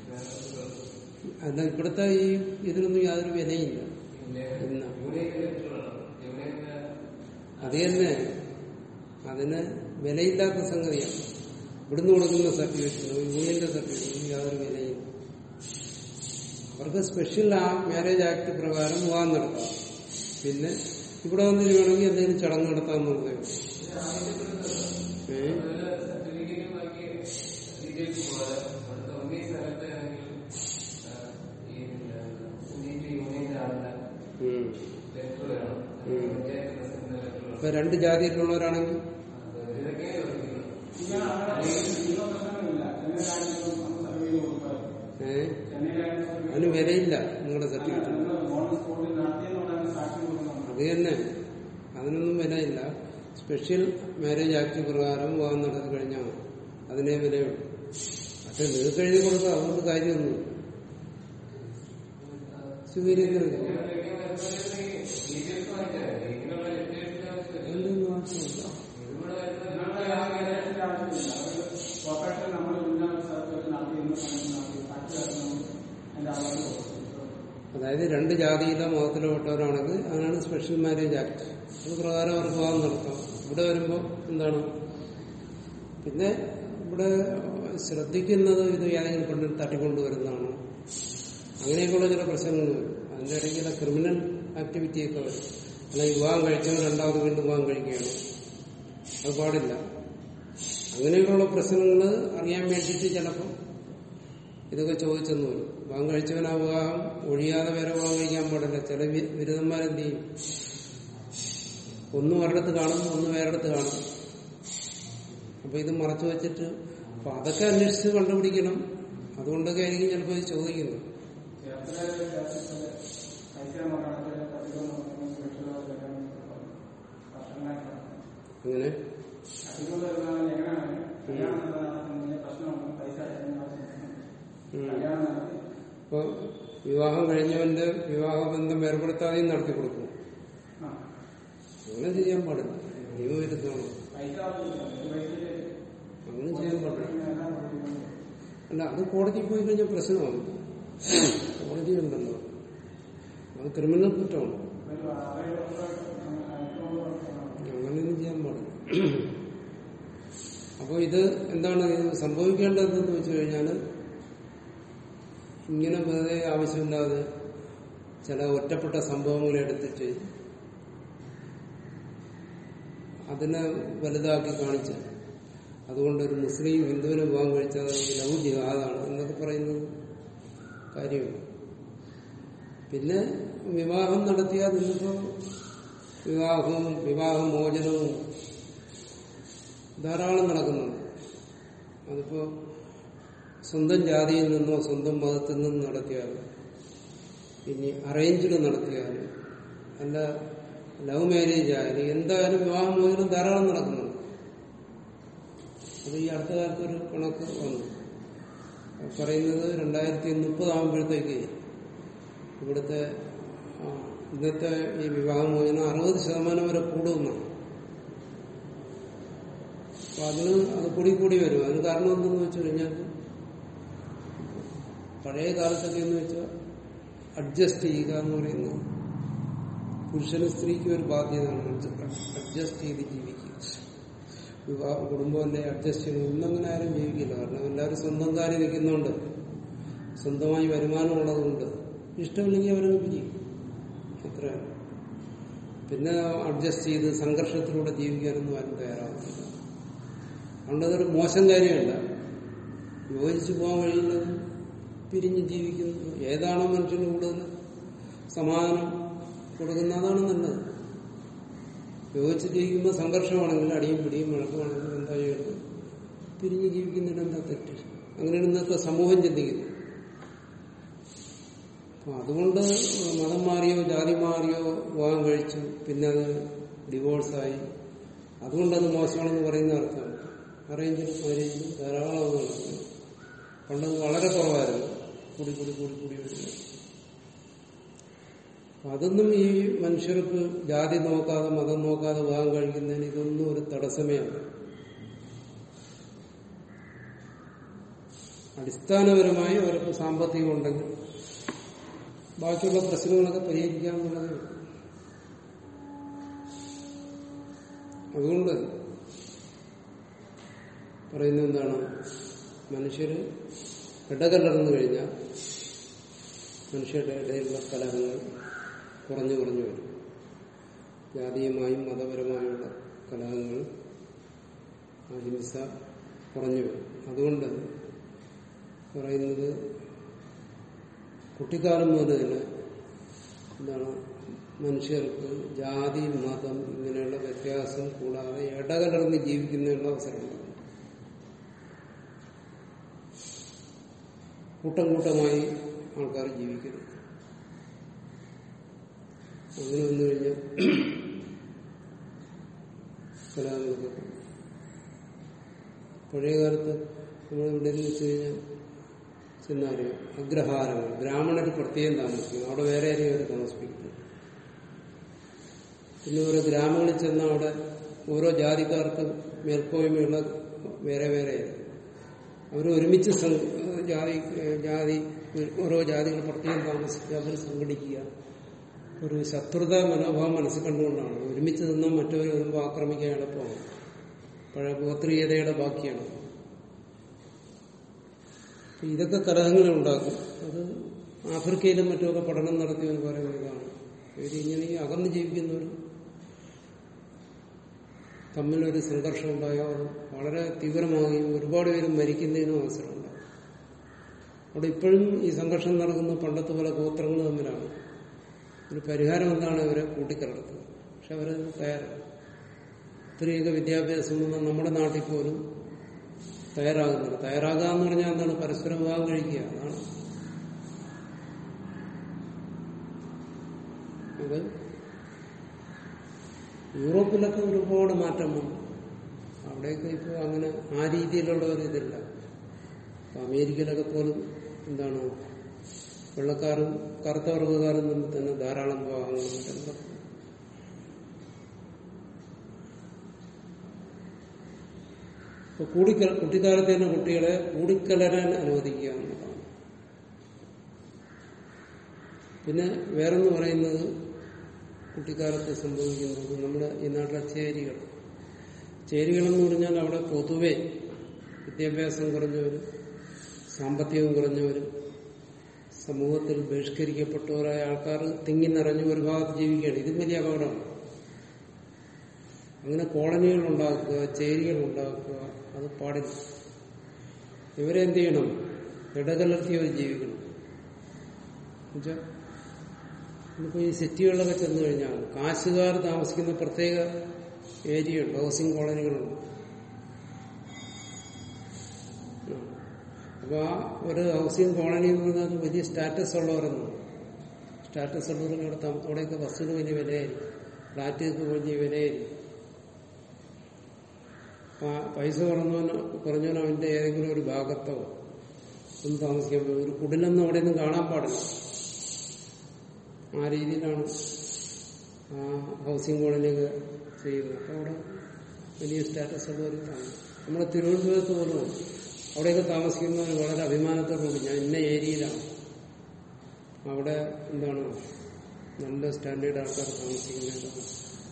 അല്ല ഇവിടുത്തെ ഈ ഇതിനൊന്നും യാതൊരു വിലയില്ല ഇന്ന് യൂണിയന്റെ ലെറ്ററാണ് യൂണിയന്റെ അത് തന്നെ അതിന് വിലയില്ലാത്ത സംഗതിയാണ് ഇവിടുന്ന് കൊടുക്കുന്ന സർട്ടിഫിക്കറ്റ് യൂണിയന്റെ സർട്ടിഫിക്കറ്റ് യാതൊരു വിലയില്ല അവർക്ക് സ്പെഷ്യൽ ആ മാരേജ് ആക്ട് പ്രകാരം വിവാഹം നടത്താം പിന്നെ ഇവിടെ വന്നിട്ട് വേണമെങ്കിൽ എന്തെങ്കിലും ചടങ്ങ് നടത്താമെന്നുള്ളതേ ഉള്ളൂ. ഏ? സർട്ടിഫിക്കറ്റ് ബാക്കി ഡീറ്റെയിൽസ് പോലെ അടുത്ത ഒന്നീ സ്ഥലത്തെ ആണെങ്കിൽ ഈ സുനീറ്റ് യൂണിയന്റെ ആളുടെ ഉം. ലെറ്റർ വേണം ഉം. പഞ്ചായത്ത് പ്രസിഡന്റിന്റെ ലെറ്റർ വേണം ഇപ്പൊ രണ്ട് ജാതിയിലുള്ളവരാണെങ്കിൽ ഇതൊക്കെ ഏ അതിന് വിലയില്ല നിങ്ങളുടെ സർട്ടിഫിക്കറ്റ് അത് തന്നെ അതിനൊന്നും വിലയില്ല സ്പെഷ്യൽ മാരേജ് ആക്ട് പ്രകാരം വിവാഹം നടത്തി കഴിഞ്ഞാൽ മതി. അതിനേ വിലയുള്ളൂ പക്ഷെ നിങ്ങൾക്ക് എഴുതി കൊടുക്കുക അതുകൊണ്ട് കാര്യമൊന്നും സ്വീകരിക്കുന്നില്ല അതിനൊന്നും ആവശ്യമില്ല അതായത് രണ്ട് ജാതിയിലോ മതത്തിലോ പെട്ടവരാണെങ്കിൽ അതിനാണ് സ്പെഷ്യൽ മാരേജ് ആക്ട് അത് പ്രകാരം അവർക്ക് വിവാഹം നടത്താം ഇവിടെ വരുമ്പോൾ എന്താണ് പിന്നെ ഇവിടെ ശ്രദ്ധിക്കുന്നത് ഇത് ഏതെങ്കിലും പെണ്ണിൽ തട്ടിക്കൊണ്ടുവരുന്നതാണോ അങ്ങനെയൊക്കെയുള്ള ചില പ്രശ്നങ്ങൾ വരും അതിന്റെ ഇടയ്ക്കുള്ള ക്രിമിനൽ ആക്ടിവിറ്റിയൊക്കെ വരും അല്ലെങ്കിൽ വിവാഹം കഴിച്ചവർ രണ്ടാമത് വീണ്ടും വിവാഹം കഴിക്കുകയാണ് അത് പാടില്ല അങ്ങനെയൊക്കെയുള്ള പ്രശ്നങ്ങൾ അറിയാൻ വേണ്ടിയിട്ട് ചിലപ്പോൾ ഇതൊക്കെ ചോദിച്ചെന്ന് വരും വിവാഹം കഴിച്ചവൻ ആ വിവാഹം ഒഴിയാതെ വേറെ വിവാഹം കഴിക്കാൻ പാടില്ല ചില വി- ബിരുദന്മാരെന്ത് ചെയ്യും ഒന്ന് ഒരിടത്ത് കാണും ഒന്ന് വേറെടുത്ത് കാണും അപ്പൊ ഇത് മറച്ചു വെച്ചിട്ട് അപ്പൊ അതൊക്കെ അന്വേഷിച്ച് കണ്ടുപിടിക്കണം അതുകൊണ്ടൊക്കെ ആയിരിക്കും ചിലപ്പോൾ ഇത് ചോദിക്കുന്നത് അങ്ങനെ ഇപ്പൊ വിവാഹം കഴിഞ്ഞവന്റെ വിവാഹബന്ധം ഏർപ്പെടുത്താതെയും നടത്തി കൊടുക്കും അങ്ങനെ ചെയ്യാൻ പാടില്ല നിയമവിരുദ്ധമാണ് അങ്ങനെ ചെയ്യാൻ പാടില്ല അല്ല അത് കോടതിയിൽ പോയി കഴിഞ്ഞാൽ പ്രശ്നമാണ് കോടതി ഉണ്ടല്ലോ അത് ക്രിമിനൽ കുറ്റമാണ് അങ്ങനെയൊന്നും ചെയ്യാൻ പാടില്ല അപ്പോൾ ഇത് എന്താണ് ഇത് സംഭവിക്കേണ്ടതെന്ന് വെച്ച് കഴിഞ്ഞാൽ ഇങ്ങനെ വെറുതെ ആവശ്യമില്ലാതെ ചില ഒറ്റപ്പെട്ട സംഭവങ്ങൾ എടുത്തിട്ട് അതിനെ വലുതാക്കി കാണിച്ച് അതുകൊണ്ട് ഒരു മുസ്ലിം ഹിന്ദുവിനെ വിവാഹം കഴിച്ചത് ലവ് ജിഹാദാണ് എന്നൊക്കെ പറയുന്നത് കാര്യമാണ് പിന്നെ വിവാഹം നടത്തിയാൽ ഇന്നിപ്പോ വിവാഹവും വിവാഹമോചനവും ധാരാളം നടക്കുന്നുണ്ട് അതിപ്പോ സ്വന്തം ജാതിയിൽ നിന്നോ സ്വന്തം മതത്തിൽ നിന്നും നടത്തിയാലും ഇനി അറേഞ്ച്ഡ് നടത്തിയാലും അല്ല ലവ് മാരേജ് ആയാലും എന്തായാലും വിവാഹമോചനം ധാരാളം നടക്കുന്നുണ്ട് അത് ഈ അടുത്ത കാലത്ത് ഒരു കണക്ക് വന്നു പറയുന്നത് രണ്ടായിരത്തി മുപ്പതാകുമ്പോഴത്തേക്ക് ഇവിടുത്തെ ആ, ഇന്നത്തെ ഈ വിവാഹമോചനം അറുപത് ശതമാനം വരെ കൂടുമെന്നാണ് അപ്പൊ അതിന് അത് കൂടി കൂടി വരും അതിന് കാരണം എന്തെന്ന് വെച്ച് കഴിഞ്ഞാൽ പഴയ കാലത്തൊക്കെ എന്ന് വെച്ചാൽ അഡ്ജസ്റ്റ് ചെയ്യുക എന്ന് പറയുന്നത് പുരുഷന് സ്ത്രീക്ക് ഒരു ബാധ്യതയാണ് അഡ്ജസ്റ്റ് ചെയ്ത് ജീവിക്കുക വിവാഹ കുടുംബമല്ലേ അഡ്ജസ്റ്റ് ചെയ്യണം ഇന്നങ്ങനെ ആരും ജീവിക്കില്ല കാരണം എല്ലാവരും സ്വന്തം കാര്യം നിൽക്കുന്നുണ്ട് സ്വന്തമായി വരുമാനം ഉള്ളതുകൊണ്ട് ഇഷ്ടമില്ലെങ്കിൽ അവരങ്ങ് പിരിയും അത്രയാണ് പിന്നെ അഡ്ജസ്റ്റ് ചെയ്ത് സംഘർഷത്തിലൂടെ ജീവിക്കാനൊന്നും ആരും തയ്യാറാവുന്നില്ല അതുകൊണ്ട് അതൊരു മോശം കാര്യമല്ല യോജിച്ചു പോകാൻ കഴിയുന്നത് പിരിഞ്ഞ് ജീവിക്കുന്നത് ഏതാണോ മനുഷ്യന് കൂടുതൽ സമാധാനം കൊടുക്കുന്ന അതാണ് നല്ലത് യോജിച്ച് ജീവിക്കുമ്പോൾ സംഘർഷമാണെങ്കിൽ അടിയും പിടിയും വഴക്കമാണെങ്കിലും എന്താ ചെയ്യുന്നത് പിരിഞ്ഞ് ജീവിക്കുന്നതിന് എന്താ തെറ്റ് അങ്ങനെയാണ് ഇന്നത്തെ സമൂഹം ചിന്തിക്കുന്നത് അപ്പൊ അതുകൊണ്ട് മതം മാറിയോ ജാതി മാറിയോ വിവാഹം കഴിച്ചു പിന്നെ അത് ഡിവോഴ്സായി അതുകൊണ്ട് അത് മോശമാണെന്ന് പറയുന്ന അർത്ഥമാണ് അറേഞ്ചിലും മാരേജിലും ധാരാളം അത് നടക്കുന്നു പണ്ടത് വളരെ കുറവായിരുന്നു കൂടി കൂടി കൂടി കൂടി വരുന്നത് അപ്പൊ അതൊന്നും ഈ മനുഷ്യർക്ക് ജാതി നോക്കാതെ മതം നോക്കാതെ വിവാഹം കഴിക്കുന്നതിന് ഇതൊന്നും ഒരു തടസ്സമേ അല്ല അടിസ്ഥാനപരമായി അവർക്ക് സാമ്പത്തികം ഉണ്ടെങ്കിൽ ബാക്കിയുള്ള പ്രശ്നങ്ങളൊക്കെ പരിഹരിക്കാമെന്നുള്ളത് അതുകൊണ്ട് പറയുന്നത് എന്താണ് മനുഷ്യര് ഇടകലർന്നു കഴിഞ്ഞാൽ മനുഷ്യരുടെ ഇടയിലുള്ള കലഹങ്ങൾ കുറഞ്ഞു കുറഞ്ഞു വരും ജാതീയമായും മതപരമായുള്ള കലഹങ്ങൾ അഹിംസ കുറഞ്ഞു വരും അതുകൊണ്ട് പറയുന്നത് കുട്ടിക്കാലം മുതൽ തന്നെ എന്താണ് മനുഷ്യർക്ക് ജാതി മതം ഇങ്ങനെയുള്ള വ്യത്യാസം കൂടാതെ ഇടകലർന്ന് ജീവിക്കുന്നതിനുള്ള അവസരമുണ്ട് കൂട്ടം കൂട്ടമായി ആൾക്കാർ ജീവിക്കുന്നു അങ്ങനെ വന്നു കഴിഞ്ഞാൽ കലാകാരങ്ങൾക്ക് പഴയ കാലത്ത് നമ്മൾ ഇവിടെ നിന്ന് വെച്ച് കഴിഞ്ഞാൽ ചെന്നറിയാം അഗ്രഹാരങ്ങൾ ബ്രാഹ്മണർ പ്രത്യേകം താമസിക്കുന്നു അവിടെ വേറെ ആരെയും അവർ താമസിപ്പിക്കുന്നു പിന്നെ ഓരോ ഗ്രാമങ്ങളിൽ ചെന്ന അവിടെ ഓരോ ജാതിക്കാർക്ക് മേൽക്കോയ്മയുള്ള വേറെ വേറെ അവർ ഒരുമിച്ച് സം- ജാതി ജാതി ഓരോ ജാതികൾ പ്രത്യേകം താമസിക്കുക അവർ സംഘടിക്കുക ഒരു ശത്രുത മനോഭാവം മനസ്സിൽ കണ്ടുകൊണ്ടാണ് ഒരുമിച്ച് നിന്നാൽ മറ്റവർ വരുമ്പോൾ ആക്രമിക്കാൻ എളുപ്പമാണ് പഴയ ഗോത്രീയതയുടെ ബാക്കിയാണ് അപ്പൊ ഇതൊക്കെ കലഹങ്ങളെ ഉണ്ടാക്കും അത് ആഫ്രിക്കയിലും മറ്റുമൊക്കെ പഠനം നടത്തിയെന്ന് പറയുന്ന ഇതാണ് ഇവർ ഇങ്ങനെ ഈ അകന്ന് ജീവിക്കുന്നവർ തമ്മിലൊരു സംഘർഷം ഉണ്ടായോ അത് വളരെ തീവ്രമാകുകയും ഒരുപാട് പേര് മരിക്കുന്നതിനും അവസരമുണ്ടാകും അവിടെ ഇപ്പോഴും ഈ സംഘർഷം നടക്കുന്ന പണ്ടത്തെ പോലെ ഗോത്രങ്ങൾ തമ്മിലാണ് ഒരു പരിഹാരം എന്താണ് ഇവരെ കൂട്ടിക്കലർത്തുക പക്ഷെ അവർ തയ്യാറാണ് ഒത്തിരിയൊക്കെ വിദ്യാഭ്യാസം വന്ന നമ്മുടെ നാട്ടിൽ പോലും തയ്യാറാകുന്നില്ല തയ്യാറാകുക എന്ന് പറഞ്ഞാൽ എന്താണ് പരസ്പരം വിവാഹം കഴിക്കുക അതാണ് അത് യൂറോപ്പിലൊക്കെ ഒരുപാട് മാറ്റം വന്നു അവിടെയൊക്കെ ഇപ്പോൾ അങ്ങനെ ആ രീതിയിലുള്ള ഒരു ഇതില്ല ഇപ്പൊ അമേരിക്കയിലൊക്കെ പോലും എന്താണ് വെള്ളക്കാരും കറുത്ത വർഗ്ഗക്കാരും തമ്മിൽ തന്നെ ധാരാളം വിവാഹങ്ങൾ മറ്റും ഇപ്പൊ കൂടിക്കൽ കുട്ടിക്കാലത്ത് തന്നെ കുട്ടികളെ കൂടിക്കലരാൻ അനുവദിക്കുക എന്നുള്ളതാണ് പിന്നെ വേറൊന്ന് പറയുന്നത് കുട്ടിക്കാലത്ത് സംഭവിക്കുന്നത് നമ്മുടെ ഈ നാട്ടിലെ ചേരികൾ ചേരികളെന്ന് പറഞ്ഞാൽ അവിടെ പൊതുവെ വിദ്യാഭ്യാസം കുറഞ്ഞവരും സാമ്പത്തികം കുറഞ്ഞവരും സമൂഹത്തിൽ ബഹിഷ്കരിക്കപ്പെട്ടവരായ ആൾക്കാർ തിങ്ങി നിറഞ്ഞു ഒരു ഭാഗത്ത് ജീവിക്കുകയാണ് ഇത് വലിയ അപകടമാണ് അങ്ങനെ കോളനികൾ ഉണ്ടാക്കുക ചേരികൾ ഉണ്ടാക്കുക അത് പാടില്ല ഇവരെ എന്ത് ചെയ്യണം ഇടകലർത്തി അവർ ജീവിക്കണം എന്നുവെച്ചാൽ ഇന്നിപ്പോ ഈ സിറ്റികളിലൊക്കെ ചെന്നു കഴിഞ്ഞാൽ കാശുകാർ താമസിക്കുന്ന പ്രത്യേക ഏരിയയുണ്ട് ഹൗസിംഗ് കോളനികളുണ്ട് അപ്പൊ ആ ഒരു ഹൗസിംഗ് കോളനി എന്ന് പറഞ്ഞാൽ വലിയ സ്റ്റാറ്റസ് ഉള്ളവരൊന്നും സ്റ്റാറ്റസ് ഉള്ളവർക്ക് അവിടെ താമ- അവിടെയൊക്കെ ബസ്സിന് വലിയ വിലയായിരിക്കും ഫ്ലാറ്റുകൾക്ക് വലിയ വിലയായിരിക്കും ആ പൈസ കുറഞ്ഞവന് കുറഞ്ഞവൻ അവന്റെ ഏതെങ്കിലും ഒരു ഭാഗത്തോ ഒന്നും താമസിക്കാൻ പോകും ഒരു കുടിലൊന്നും അവിടെ ഒന്നും കാണാൻ പാടില്ല ആ രീതിയിലാണ് ആ ഹൗസിംഗ് കോളനിയൊക്കെ ചെയ്യുന്നത് അപ്പൊ അവിടെ വലിയ സ്റ്റാറ്റസ് ഉള്ളവർ താമസം നമ്മുടെ തിരുവനന്തപുരത്ത് പോലും അവിടെയൊക്കെ താമസിക്കുന്നവർ വളരെ അഭിമാനത്തോടുകൂടി ഞാൻ ഇന്ന ഏരിയയിലാണ് അവിടെ എന്താണ് നല്ല സ്റ്റാൻഡേർഡ് ആൾക്കാർ താമസിക്കുന്നതാണ്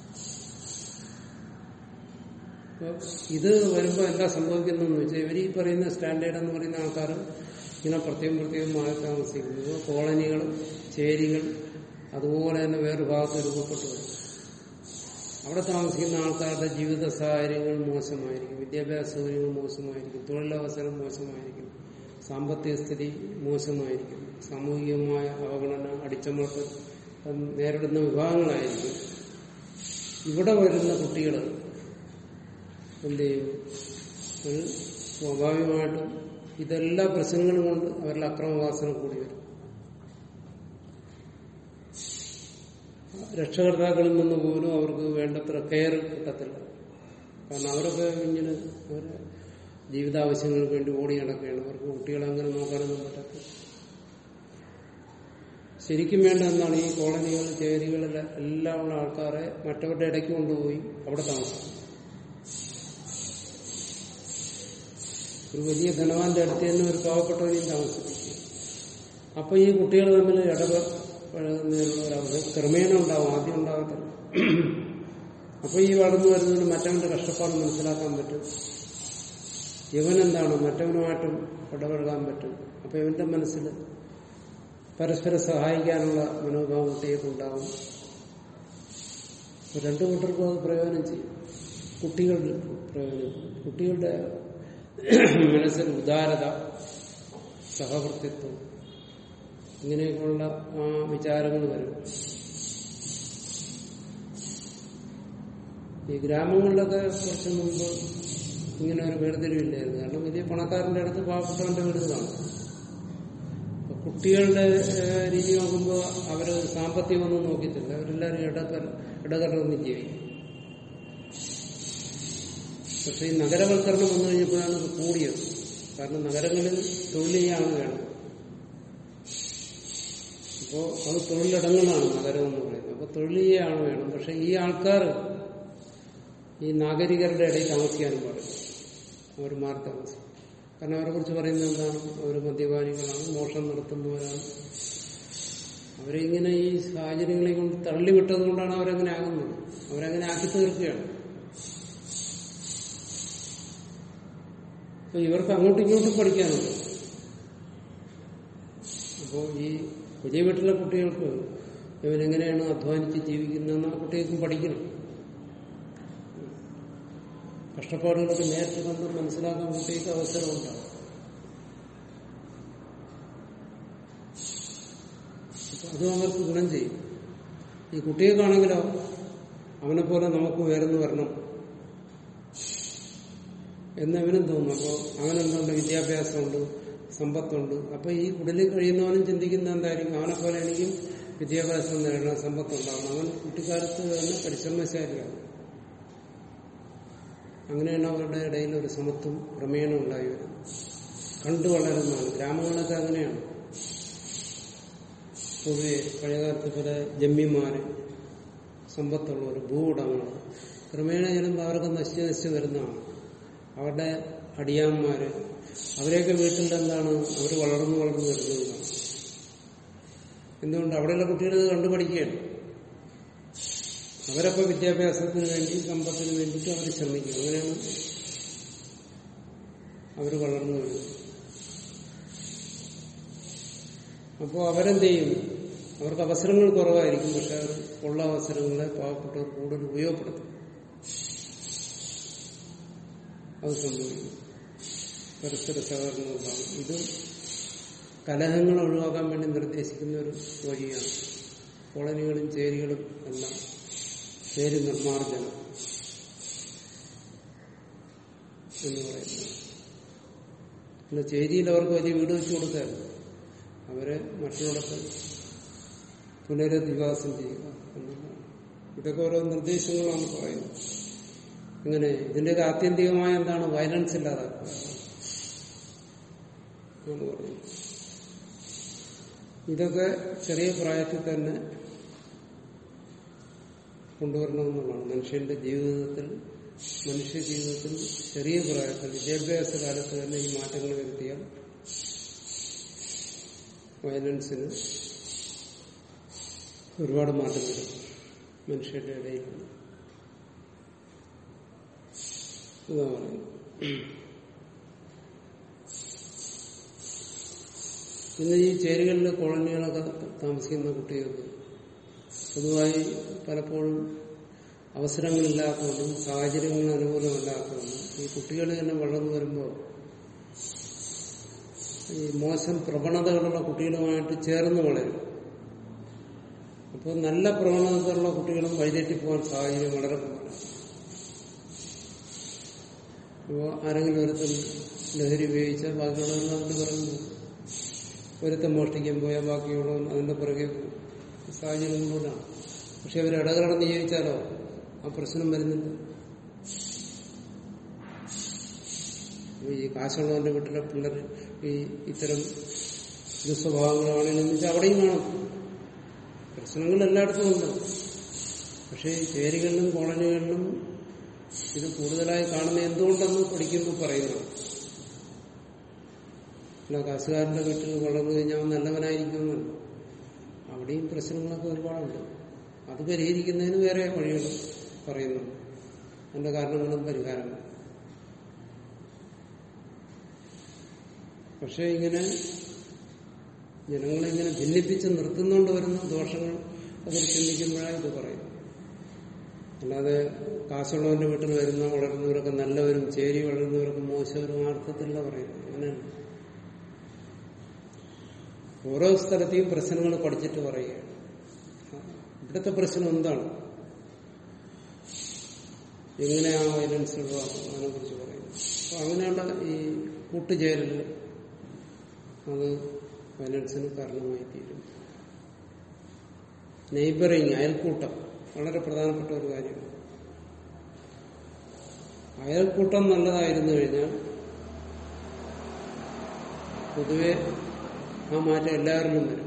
അപ്പൊ ഇത് വരുമ്പോൾ എന്താ സംഭവിക്കുന്നതെന്ന് വെച്ചാൽ ഇവർ ഈ പറയുന്ന സ്റ്റാൻഡേർഡ് എന്ന് പറയുന്ന ആൾക്കാർ ഇങ്ങനെ പ്രത്യേകം പ്രത്യേകം മാറി താമസിക്കുന്നത് കോളനികൾ ചേരികൾ അതുപോലെ തന്നെ വേറൊരു ഭാഗത്ത് രൂപപ്പെട്ടു വരും അവിടെ താമസിക്കുന്ന ആൾക്കാരുടെ ജീവിത സാഹചര്യങ്ങൾ മോശമായിരിക്കും വിദ്യാഭ്യാസ സൗകര്യങ്ങൾ മോശമായിരിക്കും തൊഴിലവസരം മോശമായിരിക്കും സാമ്പത്തിക സ്ഥിതി മോശമായിരിക്കും സാമൂഹികമായ അവഗണന അടിച്ചമർത്തൽ അത് നേരിടുന്ന വിഭാഗങ്ങളായിരിക്കും ഇവിടെ വരുന്ന കുട്ടികൾ എന്ത് ചെയ്യും ഒരു സ്വാഭാവികമായിട്ടും ഇതെല്ലാ പ്രശ്നങ്ങളും കൊണ്ട് അവരുടെ അക്രമവാസന കൂടി വരും രക്ഷകർത്താക്കളിൽ നിന്ന് പോലും അവർക്ക് വേണ്ടത്ര കെയർ കിട്ടത്തില്ല കാരണം അവരൊക്കെ ഇങ്ങനെ അവരെ ജീവിതാവശ്യങ്ങൾക്ക് വേണ്ടി ഓടി നടക്കുകയാണ് അവർക്ക് കുട്ടികളെ അങ്ങനെ നോക്കാനൊന്നും പറ്റത്തില്ല ശരിക്കും വേണ്ട എന്താണ് ഈ കോളനികൾ ചേരികളിൽ എല്ലാം ഉള്ള ആൾക്കാരെ മറ്റവരുടെ ഇടയ്ക്ക് കൊണ്ടുപോയി അവിടെ താമസിക്കും ഒരു വലിയ ധനവാന്റെ അടുത്ത് തന്നെ ഒരു പാവപ്പെട്ടവനെയും താമസിപ്പിക്കും അപ്പൊ ഈ കുട്ടികൾ തമ്മിൽ ഇടപെടുന്നതിനുള്ള ഒരു അവസരം ക്രമേണ ഉണ്ടാവും ആദ്യം ഉണ്ടാകത്തില്ല അപ്പൊ ഈ വളർന്നു വരുന്നതിന് മറ്റവന്റെ കഷ്ടപ്പാട് മനസ്സിലാക്കാൻ പറ്റും ഇവനെന്താണ് മറ്റവനുമായിട്ടും ഇടപെടാൻ പറ്റും അപ്പൊ ഇവന്റെ മനസ്സിൽ പരസ്പരം സഹായിക്കാനുള്ള മനോഭാവം കുട്ടികൾക്കുണ്ടാവും അപ്പൊ രണ്ടു കൂട്ടർക്കും അത് പ്രയോജനം ചെയ്യും കുട്ടികളുടെ പ്രയോജനം ചെയ്യും. കുട്ടികളുടെ മനസ്സിൽ ഉദാരത സഹവർത്തിത്വം ഇങ്ങനെയൊക്കെയുള്ള ആ വിചാരങ്ങൾ വരും ഈ ഗ്രാമങ്ങളിലൊക്കെ കുറച്ച് മുമ്പ് ഇങ്ങനെ ഒരു വേർതിരിവില്ലായിരുന്നു കാരണം വലിയ പണക്കാരന്റെ അടുത്ത് പാവപ്പെട്ടവന്റെ വീട് കാണും അപ്പൊ കുട്ടികളുടെ ഏഹ്, രീതി നോക്കുമ്പോൾ അവര് സാമ്പത്തികമൊന്നും നോക്കിയിട്ടില്ല അവരെല്ലാവരും ഇടകല ഇടകലർന്ന് ജീവിക്കും പക്ഷെ ഈ നഗരവൽക്കരണം വന്നു കഴിഞ്ഞപ്പോഴാണ് ഇത് കൂടിയത് കാരണം നഗരങ്ങളിൽ തൊഴിൽ ചെയ്യാൻ വേണം അപ്പോ അത് തൊഴിലിടങ്ങളാണ് നഗരം എന്ന് പറയുന്നത് അപ്പൊ തൊഴിൽ ചെയ്യാൻ വേണം പക്ഷെ ഈ ആൾക്കാർ ഈ നാഗരികരുടെ ഇടയിൽ താമസിക്കാനും പാടില്ല അവർ മാറി താമസിക്കും കാരണം അവരെ കുറിച്ച് പറയുന്നത് എന്താണ് അവർ മദ്യപാനികളാണ് മോഷണം നടത്തുന്നവരാണ് അവരിങ്ങനെ ഈ സാഹചര്യങ്ങളെ കൊണ്ട് തള്ളിവിട്ടത് കൊണ്ടാണ് അവരങ്ങനെ ആകുന്നത് അവരങ്ങനെ ആക്കി തീർക്കുകയാണ് അപ്പൊ ഇവർക്ക് അങ്ങോട്ടും ഇങ്ങോട്ടും പഠിക്കാനുണ്ട് അപ്പോൾ ഈ വലിയ വീട്ടിലെ കുട്ടികൾക്ക് ഇവരെങ്ങനെയാണ് അധ്വാനിച്ച് ജീവിക്കുന്നതെന്ന് ആ കുട്ടികൾക്കും പഠിക്കണം കഷ്ടപ്പാടുകളൊക്കെ നേരിട്ട് കണ്ട് മനസ്സിലാക്കാൻ കുട്ടികൾക്ക് അവസരമുണ്ടാവും അപ്പൊ അതും അവർക്ക് ഗുണം ചെയ്യും ഈ കുട്ടികൾക്കാണെങ്കിലോ അവനെ പോലെ നമുക്ക് ഉയർന്നു വരണം എന്നവനും തോന്നും അപ്പോൾ അവനെന്തുണ്ട് വിദ്യാഭ്യാസമുണ്ട് സമ്പത്തുണ്ട് അപ്പൊ ഈ കുടിലിൽ കഴിയുന്നവനും ചിന്തിക്കുന്ന എന്തായിരിക്കും അവനെ പോലെ എനിക്കും വിദ്യാഭ്യാസം നേടണം സമ്പത്തുണ്ടാവണം അവൻ കുട്ടിക്കാലത്ത് തന്നെ പരിശ്രമശാലിയാണ് അങ്ങനെയാണ് അവരുടെ ഇടയിൽ ഒരു സമത്വം ക്രമേണ ഉണ്ടായി വരുന്നത് കണ്ടു വളരുന്നതാണ് ഗ്രാമങ്ങളൊക്കെ അങ്ങനെയാണ് പൊതുവെ പഴയകാലത്ത് പല ജമ്മിമാര് സമ്പത്തുള്ളവർ ഭൂവുടമകൾ ക്രമേണ ചെല്ലുമ്പോൾ അവരൊക്കെ നശിച്ച് നശിച്ച് വരുന്നതാണ് അവരുടെ അടിയാന്മാര് അവരെയൊക്കെ വീട്ടിൽ എന്താണ് അവർ വളർന്നു വളർന്നു വരുന്നതാണ് എന്തുകൊണ്ട് അവിടെയുള്ള കുട്ടികൾ ഇത് കണ്ടുപഠിക്കുകയാണ് അവരപ്പോൾ വിദ്യാഭ്യാസത്തിന് വേണ്ടി സമ്പത്തിന് വേണ്ടിയിട്ട് അവർ ശ്രമിക്കും അങ്ങനെയാണ് അവർ വളർന്നു വരുന്നത് അപ്പോൾ അവരെന്ത് ചെയ്യും അവർക്ക് അവസരങ്ങൾ കുറവായിരിക്കും പക്ഷെ അവർ ഉള്ള അവസരങ്ങളെ പാവപ്പെട്ടവർ കൂടുതൽ ഉപയോഗപ്പെടുത്തും അത് സംഭവിക്കും പരസ്പര സഹകരണം ഉണ്ടാകും ഇത് കലഹങ്ങൾ ഒഴിവാക്കാൻ വേണ്ടി നിർദ്ദേശിക്കുന്ന ഒരു വഴിയാണ് കോളനികളും ചേരികളും എല്ലാം ചേരി നിർമ്മാർജ്ജനം എന്ന് പറയുന്നത് പിന്നെ ചേരിയിൽ അവർക്ക് വലിയ വീട് വെച്ച് കൊടുക്കാൻ അവരെ മറ്റുള്ളിടത്ത് പുനരധിവാസം ചെയ്യുക എന്നുള്ളതാണ് ഇതൊക്കെ ഓരോ നിർദ്ദേശങ്ങളാണ് പറയുന്നത് ഇങ്ങനെ ഇതിന്റെയൊക്കെ ആത്യന്തികമായ എന്താണ് വയലൻസ് ഇല്ലാതാക്കുക എന്ന് പറയുന്നത് ഇതൊക്കെ ചെറിയ പ്രായത്തിൽ തന്നെ കൊണ്ടുവരണമെന്നുള്ളതാണ് മനുഷ്യന്റെ ജീവിതത്തിൽ മനുഷ്യ ജീവിതത്തിൽ ചെറിയ പ്രായത്തിൽ വിദ്യാഭ്യാസ കാലത്ത് തന്നെ ഈ മാറ്റങ്ങൾ വരുത്തിയാൽ വയലൻസിന് ഒരുപാട് മാറ്റം വരും മനുഷ്യരുടെ ഇടയിൽ ഇതാ പറയുന്നത് പിന്നെ ഈ ചേരികളിലെ കോളനികളൊക്കെ താമസിക്കുന്ന കുട്ടികൾക്ക് പൊതുവായി പലപ്പോഴും അവസരങ്ങളില്ലാത്തതുകൊണ്ടും സാഹചര്യങ്ങൾ അനുകൂലമല്ലാത്തതുകൊണ്ടും ഈ കുട്ടികൾ തന്നെ വളർന്നു വരുമ്പോൾ ഈ മോശം പ്രവണതകളുള്ള കുട്ടികളുമായിട്ട് ചേർന്ന് വളരും അപ്പോൾ നല്ല പ്രവണതകളുള്ള കുട്ടികളും വഴിതെറ്റിപ്പോകാൻ സാഹചര്യം വളരെ കൂടുതലാണ് അപ്പോൾ ആരെങ്കിലും ഒരുത്തൻ ലഹരി ഉപയോഗിച്ചാൽ ബാക്കിയുള്ളവർ അതിന്റെ പറയുന്നു ഒരുത്തൻ മോഷ്ടിക്കാൻ പോയാൽ ബാക്കിയുള്ളവൻ അതിന്റെ പുറകെ പോകും സാഹചര്യങ്ങളിലൂടെയാണ് പക്ഷെ അവർ ഇടകലർന്ന് ജീവിച്ചാലോ ആ പ്രശ്നം വരുന്നില്ല ഈ കാശുള്ളവന്റെ വീട്ടിലെ പിള്ളേർ ഈ ഇത്തരം ദുസ്വഭാവങ്ങളാണെന്ന് വെച്ചാൽ അവിടെയും കാണും പ്രശ്നങ്ങൾ എല്ലായിടത്തും ഉണ്ട് പക്ഷേ ഈ ചേരികളിലും കോളനികളിലും ഇത് കൂടുതലായി കാണുന്ന എന്തുകൊണ്ടെന്ന് പഠിക്കുമ്പോൾ പറയുന്നു അല്ല കാശുകാരന്റെ വീട്ടിൽ വളർന്നു കഴിഞ്ഞാൽ അവൻ നല്ലവനായിരിക്കുമെന്ന് അവിടെയും പ്രശ്നങ്ങളൊക്കെ ഒരുപാടുണ്ട് അത് പരിഹരിക്കുന്നതിന് വേറെ വഴികൾ പറയുന്നു അതിന്റെ കാരണങ്ങളും പരിഹാരങ്ങളും പക്ഷെ ഇങ്ങനെ ജനങ്ങളെ ഇങ്ങനെ ഭിന്നിപ്പിച്ച് നിർത്തുന്നുകൊണ്ട് വരുന്ന ദോഷങ്ങൾ അതിൽ ചിന്തിക്കുമ്പോഴാണ് ഇത് പറയും അല്ലാതെ കാശുള്ളവന്റെ വീട്ടിൽ വരുന്ന വളരുന്നവരൊക്കെ നല്ലവരും ചേരി വളരുന്നവരൊക്കെ മോശവരും ആ അർത്ഥത്തിലല്ല പറയുന്നത് അങ്ങനെയാണ് ഓരോ സ്ഥലത്തെയും പ്രശ്നങ്ങൾ പഠിച്ചിട്ട് പറയുകയാണ് ഇവിടുത്തെ പ്രശ്നം എന്താണ് എങ്ങനെയാ വയലൻസ് ഒഴിവാക്കും അതിനെ കുറിച്ച് പറയുന്നു അപ്പൊ അങ്ങനെയുള്ള ഈ കൂട്ടുചേരൽ അത് വയലൻസിന് കാരണമായി തീരും നെയ്ബറിങ് അയൽക്കൂട്ടം വളരെ പ്രധാനപ്പെട്ട ഒരു കാര്യമാണ് അയൽക്കൂട്ടം നല്ലതായിരുന്നു കഴിഞ്ഞാൽ പൊതുവെ ആ മാറ്റം എല്ലാവരിലും വരും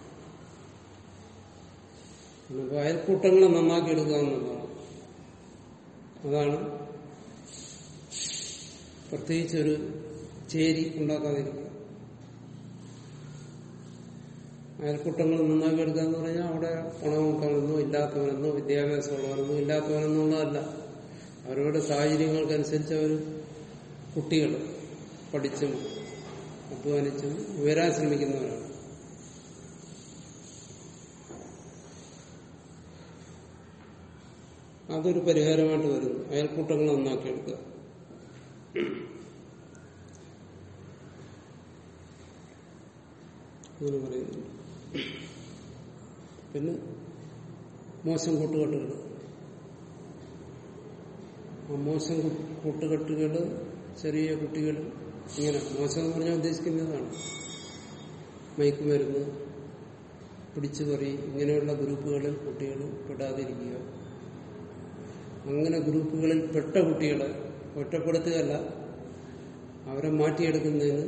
അപ്പോൾ അയൽക്കൂട്ടങ്ങളെ നന്നാക്കി എടുക്കുക എന്നുള്ളതാണ് അതാണ് പ്രത്യേകിച്ചൊരു ചേരി ഉണ്ടാക്കാതിരിക്കുക അയൽക്കൂട്ടങ്ങൾ നന്നാക്കി എടുക്കുക എന്ന് പറഞ്ഞാൽ അവിടെ പണമുക്കവനെന്നോ ഇല്ലാത്തവനെന്നോ വിദ്യാഭ്യാസമുള്ളവനെന്നോ ഇല്ലാത്തവനെന്നോ ഉള്ളതല്ല അവരവരുടെ സാഹചര്യങ്ങൾക്കനുസരിച്ച് അവർ കുട്ടികൾ പഠിച്ചും അധ്വാനിച്ചും ഉയരാൻ ശ്രമിക്കുന്നവരാണ് അതൊരു പരിഹാരമായിട്ട് വരുന്നു അയൽക്കൂട്ടങ്ങൾ നന്നാക്കിയെടുക്കുക അങ്ങനെ പറയുന്നുണ്ട് പിന്നെ മോശം കൂട്ടുകെട്ടുകൾ ആ മോശം കു- കൂട്ടുകെട്ടുകൾ ചെറിയ കുട്ടികൾ ഇങ്ങനെ മോശം എന്ന് പറഞ്ഞാൽ ഉദ്ദേശിക്കുന്നതാണ് മയക്കുമരുന്ന് പിടിച്ചുപറി ഇങ്ങനെയുള്ള ഗ്രൂപ്പുകളിൽ കുട്ടികൾ പെടാതിരിക്കുക അങ്ങനെ ഗ്രൂപ്പുകളിൽ പെട്ട കുട്ടികളെ ഒറ്റപ്പെടുത്തുകയല്ല അവരെ മാറ്റിയെടുക്കുന്നതിന്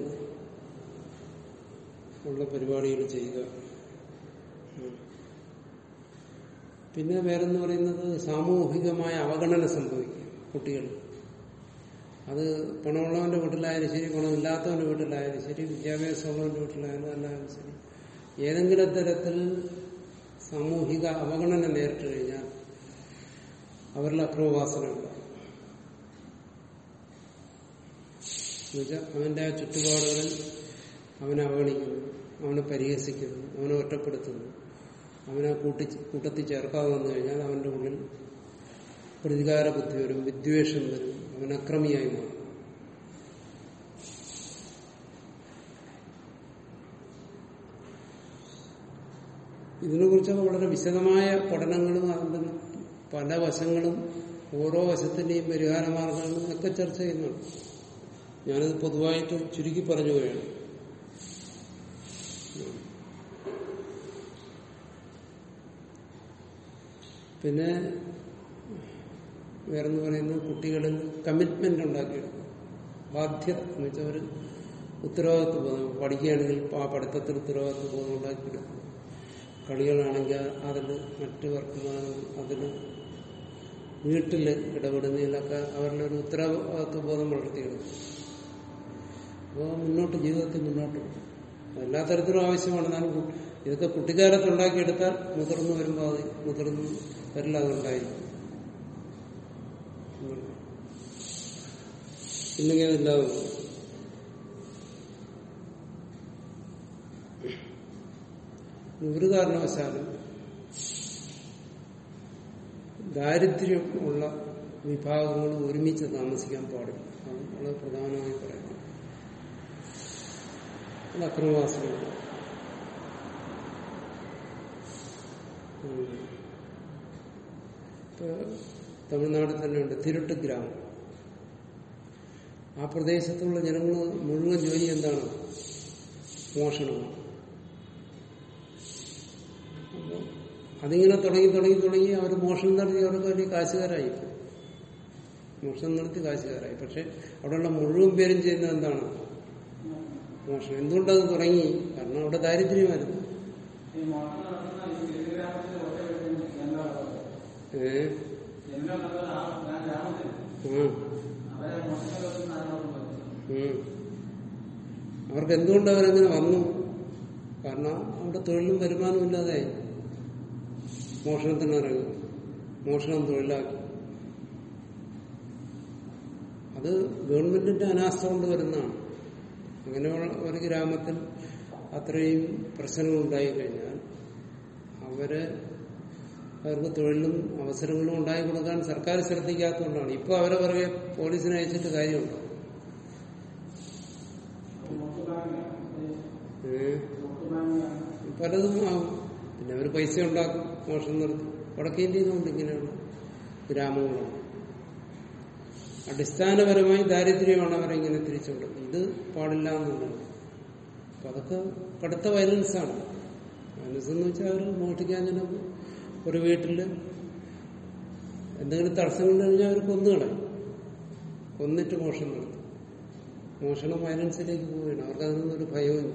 ഉള്ള പരിപാടികൾ ചെയ്യുക ഉം. പിന്നെ വേറെന്ന് പറയുന്നത് സാമൂഹികമായ അവഗണന സംഭവിക്കും കുട്ടികൾ അത് പണമുള്ളവന്റെ വീട്ടിലായാലും ശരി പണമില്ലാത്തവന്റെ വീട്ടിലായാലും ശരി വിദ്യാഭ്യാസമുള്ളവന്റെ വീട്ടിലായാലും അല്ലായാലും ശരി ഏതെങ്കിലും തരത്തിൽ സാമൂഹിക അവഗണന നേരിട്ട് കഴിഞ്ഞാൽ അവരിൽ അക്രമവാസന ഉണ്ടാകും എന്നുവെച്ചാൽ അവന്റെ ആ ചുറ്റുപാടുകളിൽ അവനെ അവഗണിക്കുന്നു അവനെ പരിഹസിക്കുന്നു അവനെ ഒറ്റപ്പെടുത്തുന്നു അവനെ കൂട്ടി കൂട്ടത്തിൽ ചേർക്കാതെ വന്നു കഴിഞ്ഞാൽ അവന്റെ ഉള്ളിൽ പ്രതികാര ബുദ്ധി വരും വിദ്വേഷം വരും അവൻ അക്രമിയായി മാറും ഇതിനെക്കുറിച്ചൊക്കെ വളരെ വിശദമായ പഠനങ്ങളും അതിന്റെ പല വശങ്ങളും ഓരോ വശത്തിന്റെയും പരിഹാര മാർഗങ്ങളും ഒക്കെ ചർച്ച ചെയ്യുന്നുണ്ട് ഞാനത് പൊതുവായിട്ട് ചുരുക്കി പറഞ്ഞു പോയാണ് പിന്നെ വേറെന്ന് പറയുന്നത് കുട്ടികളിൽ കമ്മിറ്റ്മെന്റ് ഉണ്ടാക്കിയെടുക്കും ബാധ്യത എന്ന് വെച്ചാൽ ഒരു ഉത്തരവാദിത്വ ബോധം പഠിക്കുകയാണെങ്കിൽ ആ പഠിത്തത്തിൽ ഉത്തരവാദിത്വ ബോധം ഉണ്ടാക്കിയെടുക്കും കളികളാണെങ്കിൽ അതിൽ മറ്റു വർക്കുമാനം അതിൽ വീട്ടിൽ ഇടപെടുന്നതിലൊക്കെ അവരുടെ ഒരു ഉത്തരവാദിത്വ ബോധം വളർത്തിയെടുക്കും അപ്പോൾ മുന്നോട്ട് ജീവിതത്തിൽ മുന്നോട്ട് പോകും എല്ലാ തരത്തിലും ആവശ്യമാണ് എന്നാലും കു- ഇതൊക്കെ കുട്ടിക്കാലത്ത് ഉണ്ടാക്കിയെടുത്താൽ മുതിർന്നു വരുമ്പോൾ അത് മുതിർന്നു വരില്ല അതുണ്ടായിരിക്കും ഇല്ലെങ്കിൽ അതില്ലാതെ പോകും. ഒരു കാരണവശാലും ദാരിദ്ര്യം ഉള്ള വിഭാഗങ്ങൾ ഒരുമിച്ച് താമസിക്കാൻ പാടില്ല അത് വളരെ പ്രധാനമായി പറയുന്നത് അത് അക്രമവാസനയാണ് ഉം. ഇപ്പൊ തമിഴ്നാട്ടിൽ തന്നെയുണ്ട് തിരുട്ട് ഗ്രാമം ആ പ്രദേശത്തുള്ള ജനങ്ങൾ മുഴുവൻ ജോലി എന്താണ് മോഷണമാണ് അപ്പൊ അതിങ്ങനെ തുടങ്ങി തുടങ്ങി തുടങ്ങി അവർ മോഷണം നടത്തി അവർക്ക് വലിയ കാശുകാരായി മോഷണം നടത്തി കാശുകാരായി പക്ഷെ അവിടെയുള്ള മുഴുവൻ പേരും ചെയ്യുന്നത് എന്താണ് മോഷണം എന്തുകൊണ്ടത് തുടങ്ങി കാരണം അവിടെ ദാരിദ്ര്യമായിരുന്നു ഈ മോഷണം നടത്തുന്ന ഈ ചെറിയ ഗ്രാമത്തിൽ ഒറ്റ വീട്ടിൽ ജനങ്ങളുള്ളത് ഏ ജനങ്ങളുള്ളത് ആ ആ ഗ്രാമത്തിൽ ആ അവരെ മോഷണം നടത്തുന്ന ആരോടും ഉം. അവർക്ക് എന്തുകൊണ്ട് അവരങ്ങനെ വന്നു കാരണം അവിടെ തൊഴിലും വരുമാനവും ഇല്ലാതായി മോഷണത്തിന് ഇറങ്ങി മോഷണം തൊഴിലാക്കി അത് ഗവൺമെന്റിന്റെ അനാസ്ഥ കൊണ്ട് വരുന്നതാണ് അങ്ങനെയുള്ള ഒരു ഗ്രാമത്തിൽ അത്രയും പ്രശ്നങ്ങൾ ഉണ്ടായി കഴിഞ്ഞാൽ അവര് അവർക്ക് തൊഴിലും അവസരങ്ങളും ഉണ്ടായി കൊടുക്കാൻ സർക്കാർ ശ്രദ്ധിക്കാത്തതുകൊണ്ടാണ് ഇപ്പൊ അവരെ പുറകെ പോലീസിനെ അയച്ചിട്ട് കാര്യമുണ്ടോ ഏഹ് പലതും ആവും പിന്നെ അവർ പൈസ ഉണ്ടാക്കും മോഷണം നടത്തും വടക്കേ ഇന്ത്യയിലുണ്ട് ഇങ്ങനെയുള്ള ഗ്രാമങ്ങളാണ് അടിസ്ഥാനപരമായി ദാരിദ്ര്യമാണ് അവരിങ്ങനെ തിരിച്ചുകൊടുക്കുന്നത് ഇത് പാടില്ല എന്നുള്ളതാണ് അപ്പൊ അതൊക്കെ കടുത്ത വയലൻസ് ആണ് വയലൻസ് എന്ന് വെച്ചാൽ അവർ മോഷ്ടിക്കാൻ ചെന്നപ്പോൾ ഒരു വീട്ടില് എന്തെങ്കിലും തടസ്സങ്ങൾ കഴിഞ്ഞാൽ അവർ കൊന്നുകളയും കൊന്നിട്ട് മോഷണം നടത്തും മോഷണം വയലൻസിലേക്ക് പോവുകയാണ് അവർക്ക് അതിനൊന്നും ഒരു ഭയവുമില്ല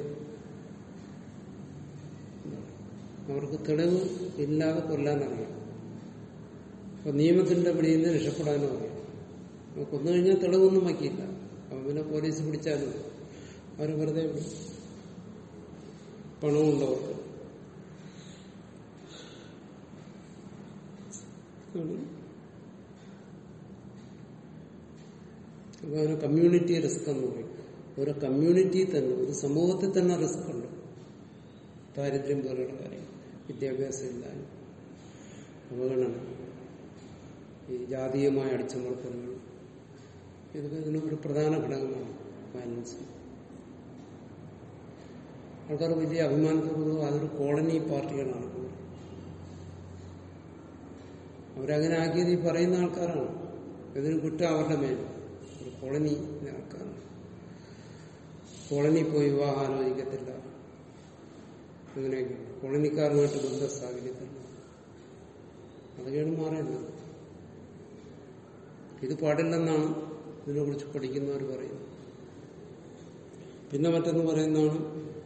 അവർക്ക് തെളിവ് ഇല്ലാതെ കൊല്ലാനറിയാം അപ്പൊ നിയമത്തിന്റെ പിടിയിൽ നിന്ന് രക്ഷപ്പെടാനും അറിയാം അപ്പൊ കൊന്നു കഴിഞ്ഞാൽ തെളിവൊന്നും വയ്ക്കില്ല അപ്പൊ പിന്നെ പോലീസ് പിടിച്ചാലും അവർ വെറുതെ വിടും. പണമുണ്ടവർക്ക് ആണ് അപ്പൊ അതിന് കമ്മ്യൂണിറ്റി റിസ്ക് എന്ന് പറയും ഒരു കമ്മ്യൂണിറ്റി തന്നെ ഒരു സമൂഹത്തിൽ തന്നെ റിസ്ക് ഉണ്ട് ദാരിദ്ര്യം പോലെയുള്ള കാര്യം വിദ്യാഭ്യാസം ഇല്ലായ്മ അവഗണന ഈ ജാതീയമായ അടിച്ചമർത്തലുകൾ ഇതൊക്കെ ഇതിന് ഒരു പ്രധാന ഘടകമാണ് വയലൻസ് ആൾക്കാർ വലിയ അഭിമാനത്തോടുകൂടി അതൊരു കോളനി പാർട്ടികളാണ് കൂടുതൽ. അവരങ്ങനെ ആക്കിയത് ഈ പറയുന്ന ആൾക്കാരാണ് ഇതിന് കുറ്റം അവരുടെ മേൽ ഒരു കോളനി ആൾക്കാരാണ് കോളനി പോയി വിവാഹം ആലോചിക്കത്തില്ല അങ്ങനെയൊക്കെ കോളനിക്കാരുമായിട്ട് ബന്ധം സ്ഥാപിക്കത്തില്ല അതൊക്കെയാണ് മാറേണ്ടത് ഇത് പാടില്ലെന്നാണ് ഇതിനെക്കുറിച്ച് പഠിക്കുന്നവർ പറയുന്നത് പിന്നെ മറ്റൊന്ന് പറയുന്നതാണ്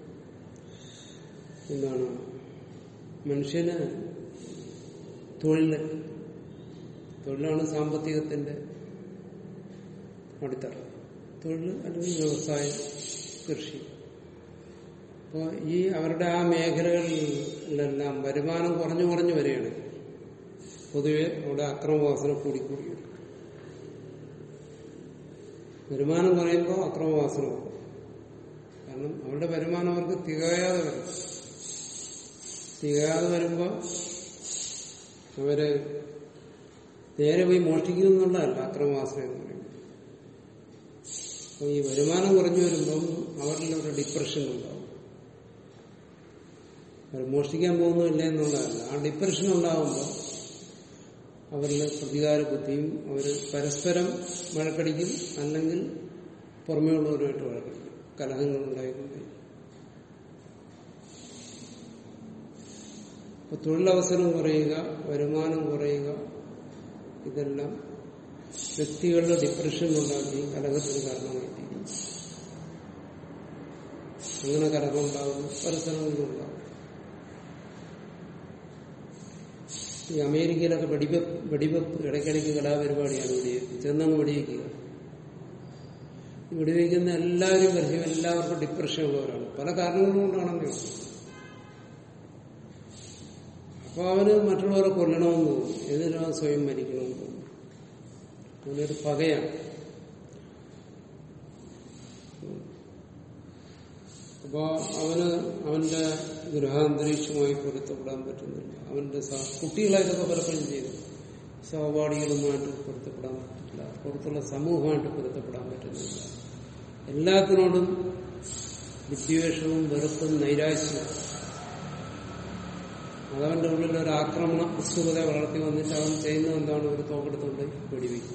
എന്താണ് മനുഷ്യന് തൊഴിൽ തൊഴിലാണ് സാമ്പത്തികത്തിന്റെ അടിത്തറ തൊഴിൽ അല്ലെങ്കിൽ വ്യവസായം കൃഷി അപ്പോൾ ഈ അവരുടെ ആ മേഖലകളിലെല്ലാം വരുമാനം കുറഞ്ഞു കുറഞ്ഞു വരികയാണ് പൊതുവെ അവിടെ അക്രമവാസന കൂടിക്കൂടി വരും വരുമാനം കുറയുമ്പോൾ അക്രമവാസന കൂടും കാരണം അവരുടെ വരുമാനം അവർക്ക് തികയാതെ വരും തികയാതെ വരുമ്പോൾ അവര് നേരെ പോയി മോഷ്ടിക്കുന്നു എന്നുള്ളതല്ല അക്രമവാസന എന്ന് പറയുന്നത് അപ്പൊ ഈ വരുമാനം കുറഞ്ഞു വരുമ്പം അവരിൽ ഒരു ഡിപ്രഷൻ ഉണ്ടാവും അവർ മോഷ്ടിക്കാൻ പോകുന്നില്ല എന്നുള്ളതല്ല ആ ഡിപ്രഷൻ ഉണ്ടാകുമ്പോൾ അവരിൽ പ്രതികാര ബുദ്ധിയും അവർ പരസ്പരം വഴക്കടിക്കും അല്ലെങ്കിൽ പുറമേ ഉള്ളവരുമായിട്ട് വഴക്കടിക്കും കലഹങ്ങൾ ഉണ്ടായിക്കൊണ്ടേ അപ്പൊ തൊഴിലവസരം കുറയുക വരുമാനം കുറയുക ഇതെല്ലാം വ്യക്തികളുടെ ഡിപ്രഷൻ ഉണ്ടാക്കി കലഹത്തിന് കാരണമായി തീരും അങ്ങനെ കലഹം ഉണ്ടാകും പല സ്ഥലങ്ങളിലുണ്ടാകും ഈ അമേരിക്കയിലൊക്കെ വെടിവെപ്പ് വെടിവെപ്പ് ഇടയ്ക്കിടയ്ക്ക് കലാപരിപാടിയാണ് വെടിവെപ്പ് ചെന്നങ്ങ് വെടിവെക്കുക ഈ വെടിവെക്കുന്ന എല്ലാവരും പരിചയം എല്ലാവർക്കും ഡിപ്രഷൻ ഉള്ളവരാണ് പല കാരണങ്ങൾ കൊണ്ടാണെന്നേ ഉള്ളൂ. അപ്പൊ അവന് മറ്റുള്ളവരെ കൊല്ലണമെന്ന് തോന്നും എതിരാ സ്വയം മരിക്കണമെന്ന് തോന്നും അവനൊരു പകയാണ് അപ്പോ അവന് അവന്റെ ഗൃഹാന്തരീക്ഷവുമായി പൊരുത്തപ്പെടാൻ പറ്റുന്നില്ല അവന്റെ സ- കുട്ടികളെ ഇതൊക്കെ പലപ്പോഴും ചെയ്തു സഹപാഠികളുമായിട്ട് പൊരുത്തപ്പെടാൻ പറ്റില്ല പുറത്തുള്ള സമൂഹമായിട്ട് പൊരുത്തപ്പെടാൻ പറ്റുന്നില്ല എല്ലാത്തിനോടും വിദ്വേഷവും വെറുപ്പും നൈരാശ്യവും അതവന്റെ ഉള്ളിൽ ഒരു ആക്രമണ ഉത്സുകത വളർത്തി വന്നിട്ട് അവൻ ചെയ്യുന്നത് എന്താണ് ഒരു തോക്കെടുത്തുകൊണ്ട് വെടിവെക്കുക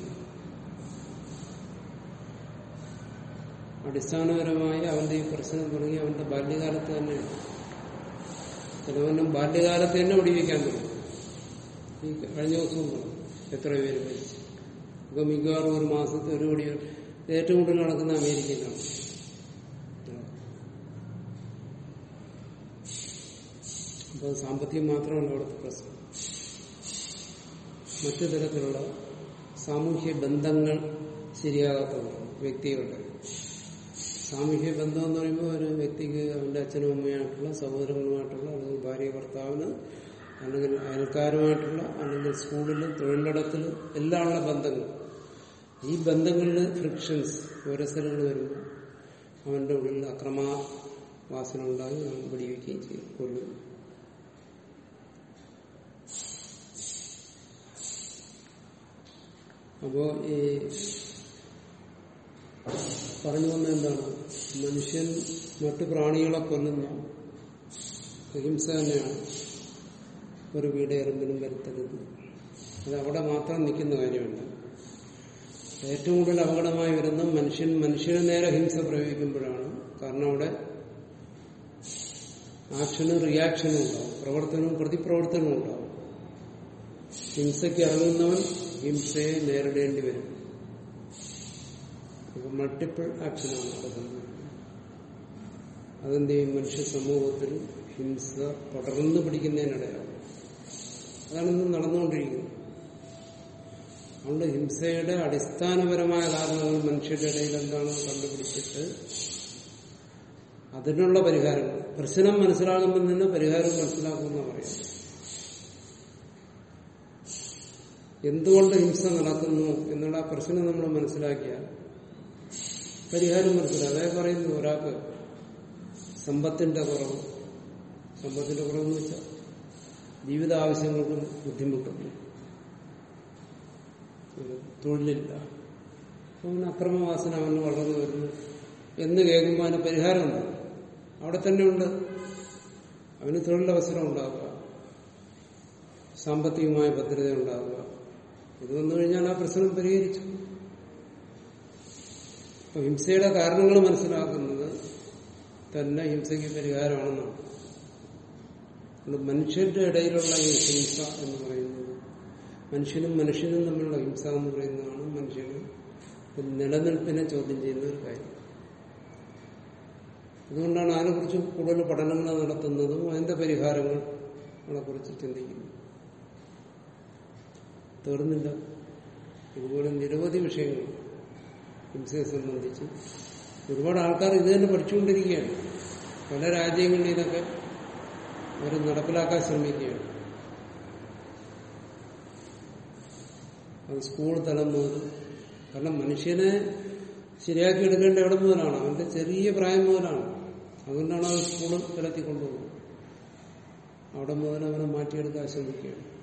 അടിസ്ഥാനപരമായി അവന്റെ ഈ പ്രശ്നം തുടങ്ങി അവന്റെ ബാല്യകാലത്ത് തന്നെയാണ് ചിലവനും ബാല്യകാലത്ത് തന്നെ വെടിവെക്കാൻ തുടങ്ങും ഈ കഴിഞ്ഞ ദിവസവും പറഞ്ഞു എത്ര പേര് മരിച്ചു ഇപ്പൊ മിക്കവാറും ഒരു മാസത്തെ ഒരു വെടി ഏറ്റവും കൂടുതൽ നടക്കുന്ന അമേരിക്കയിലാണ് അപ്പോൾ സാമ്പത്തികം മാത്രമല്ല അവിടുത്തെ പ്രശ്നം മറ്റു തരത്തിലുള്ള സാമൂഹ്യ ബന്ധങ്ങൾ ശരിയാകാത്തതുകൊണ്ട് വ്യക്തികളുടെ സാമൂഹ്യ ബന്ധം എന്ന് പറയുമ്പോൾ ഒരു വ്യക്തിക്ക് അവന്റെ അച്ഛനും അമ്മയായിട്ടുള്ള സഹോദരങ്ങളുമായിട്ടുള്ള അല്ലെങ്കിൽ ഭാര്യ ഭർത്താവിന് അല്ലെങ്കിൽ അയൽക്കാരുമായിട്ടുള്ള അല്ലെങ്കിൽ സ്കൂളിൽ തൊഴിലിടത്തിൽ എല്ലാം ഉള്ള ബന്ധങ്ങൾ ഈ ബന്ധങ്ങളിൽ ഫ്രിക്ഷൻസ് വരസലുകൾ വരുമ്പോൾ അവന്റെ ഉള്ളിൽ അക്രമാ വാസന ഉണ്ടായി അവൻ വെടിവെക്കുകയും ചെയ്യും കൊല്ലും അപ്പോ ഈ പറഞ്ഞു വന്ന എന്താണ് മനുഷ്യൻ മറ്റു പ്രാണികളെ കൊല്ലുന്ന അഹിംസ തന്നെയാണ് ഒരു വീട് എറുമ്പിനും വരുത്തരുത് അത് അവിടെ മാത്രം നിൽക്കുന്ന കാര്യമല്ല ഏറ്റവും കൂടുതൽ അപകടമായി വരുന്ന മനുഷ്യൻ മനുഷ്യന് നേരെ ഹിംസ പ്രയോഗിക്കുമ്പോഴാണ് കാരണം അവിടെ ആക്ഷനും റിയാക്ഷനും ഉണ്ടാവും പ്രവർത്തനവും പ്രതിപ്രവർത്തനവും ഉണ്ടാവും ഹിംസയ്ക്ക് ഇറങ്ങുന്നവൻ ഹിംസയെ നേരിടേണ്ടി വരും അപ്പൊ മൾട്ടിപ്പിൾ ആക്ഷനാണ് അവിടെ സംഭവിക്കുന്നത് അതെന്ത് ചെയ്യും മനുഷ്യ സമൂഹത്തിൽ ഹിംസ പടർന്നു പിടിക്കുന്നതിനിടയാവും അതാണ് ഇന്ന് നടന്നുകൊണ്ടിരിക്കുന്നത് അതുകൊണ്ട് ഹിംസയുടെ അടിസ്ഥാനപരമായ കാരണങ്ങൾ മനുഷ്യരുടെ ഇടയിൽ എന്താണോ കണ്ടുപിടിച്ചിട്ട് അതിനുള്ള പരിഹാരങ്ങൾ പ്രശ്നം മനസ്സിലാകുമ്പോൾ തന്നെ പരിഹാരം മനസ്സിലാക്കുമെന്ന് പറയാം എന്തുകൊണ്ട് ഹിംസ നടക്കുന്നു എന്നുള്ള ആ പ്രശ്നം നമ്മൾ മനസ്സിലാക്കിയാൽ പരിഹാരം മനസ്സിലാവും അതായത് പറയുന്നു ഒരാൾക്ക് സമ്പത്തിന്റെ കുറവ് സമ്പത്തിന്റെ കുറവെന്ന് വെച്ചാൽ ജീവിത ആവശ്യങ്ങൾക്കും ബുദ്ധിമുട്ടുന്നു തൊഴിലില്ല അവന് അക്രമവാസന അവന് വളർന്നു വരുന്നു എന്ന് കേൾക്കുമ്പോൾ അതിന് പരിഹാരമുണ്ട് അവിടെ തന്നെ ഉണ്ട് അവന് തൊഴിലവസരം ഉണ്ടാവുക സാമ്പത്തികമായ ഭദ്രത ഉണ്ടാവുക ഇത് വന്നു കഴിഞ്ഞാൽ ആ പ്രശ്നം പരിഹരിച്ചു അപ്പൊ ഹിംസയുടെ കാരണങ്ങൾ മനസ്സിലാക്കുന്നത് തന്നെ ഹിംസയ്ക്ക് പരിഹാരമാണെന്നാണ് അതുകൊണ്ട് മനുഷ്യരുടെ ഇടയിലുള്ള ഈ ഹിംസ എന്ന് പറയുന്നത് മനുഷ്യനും മനുഷ്യനും തമ്മിലുള്ള ഹിംസ എന്ന് പറയുന്നതാണ് മനുഷ്യന് നിലനിൽപ്പിനെ ചോദ്യം ചെയ്യുന്ന ഒരു കാര്യം അതുകൊണ്ടാണ് അതിനെക്കുറിച്ച് കൂടുതൽ പഠനങ്ങൾ നടത്തുന്നതും അതിന്റെ പരിഹാരങ്ങളെ കുറിച്ച് ചിന്തിക്കുന്നു തീർന്നില്ല ഇതുപോലെ നിരവധി വിഷയങ്ങൾ ഹിംസയെ സംബന്ധിച്ച് ഒരുപാട് ആൾക്കാർ ഇത് തന്നെ പഠിച്ചുകൊണ്ടിരിക്കുകയാണ് പല രാജ്യങ്ങളിൽ ഇതൊക്കെ അവർ നടപ്പിലാക്കാൻ ശ്രമിക്കുകയാണ് അത് സ്കൂൾ തലം മുതൽ കാരണം മനുഷ്യനെ ശരിയാക്കി എടുക്കേണ്ട എവിടെ മുതലാണ് അവന്റെ ചെറിയ പ്രായം മുതലാണ് അതുകൊണ്ടാണ് അത് സ്കൂൾ തലത്തിൽ കൊണ്ടുപോകുന്നത് അവിടെ മുതൽ അവനെ മാറ്റിയെടുക്കാൻ ശ്രമിക്കുകയാണ്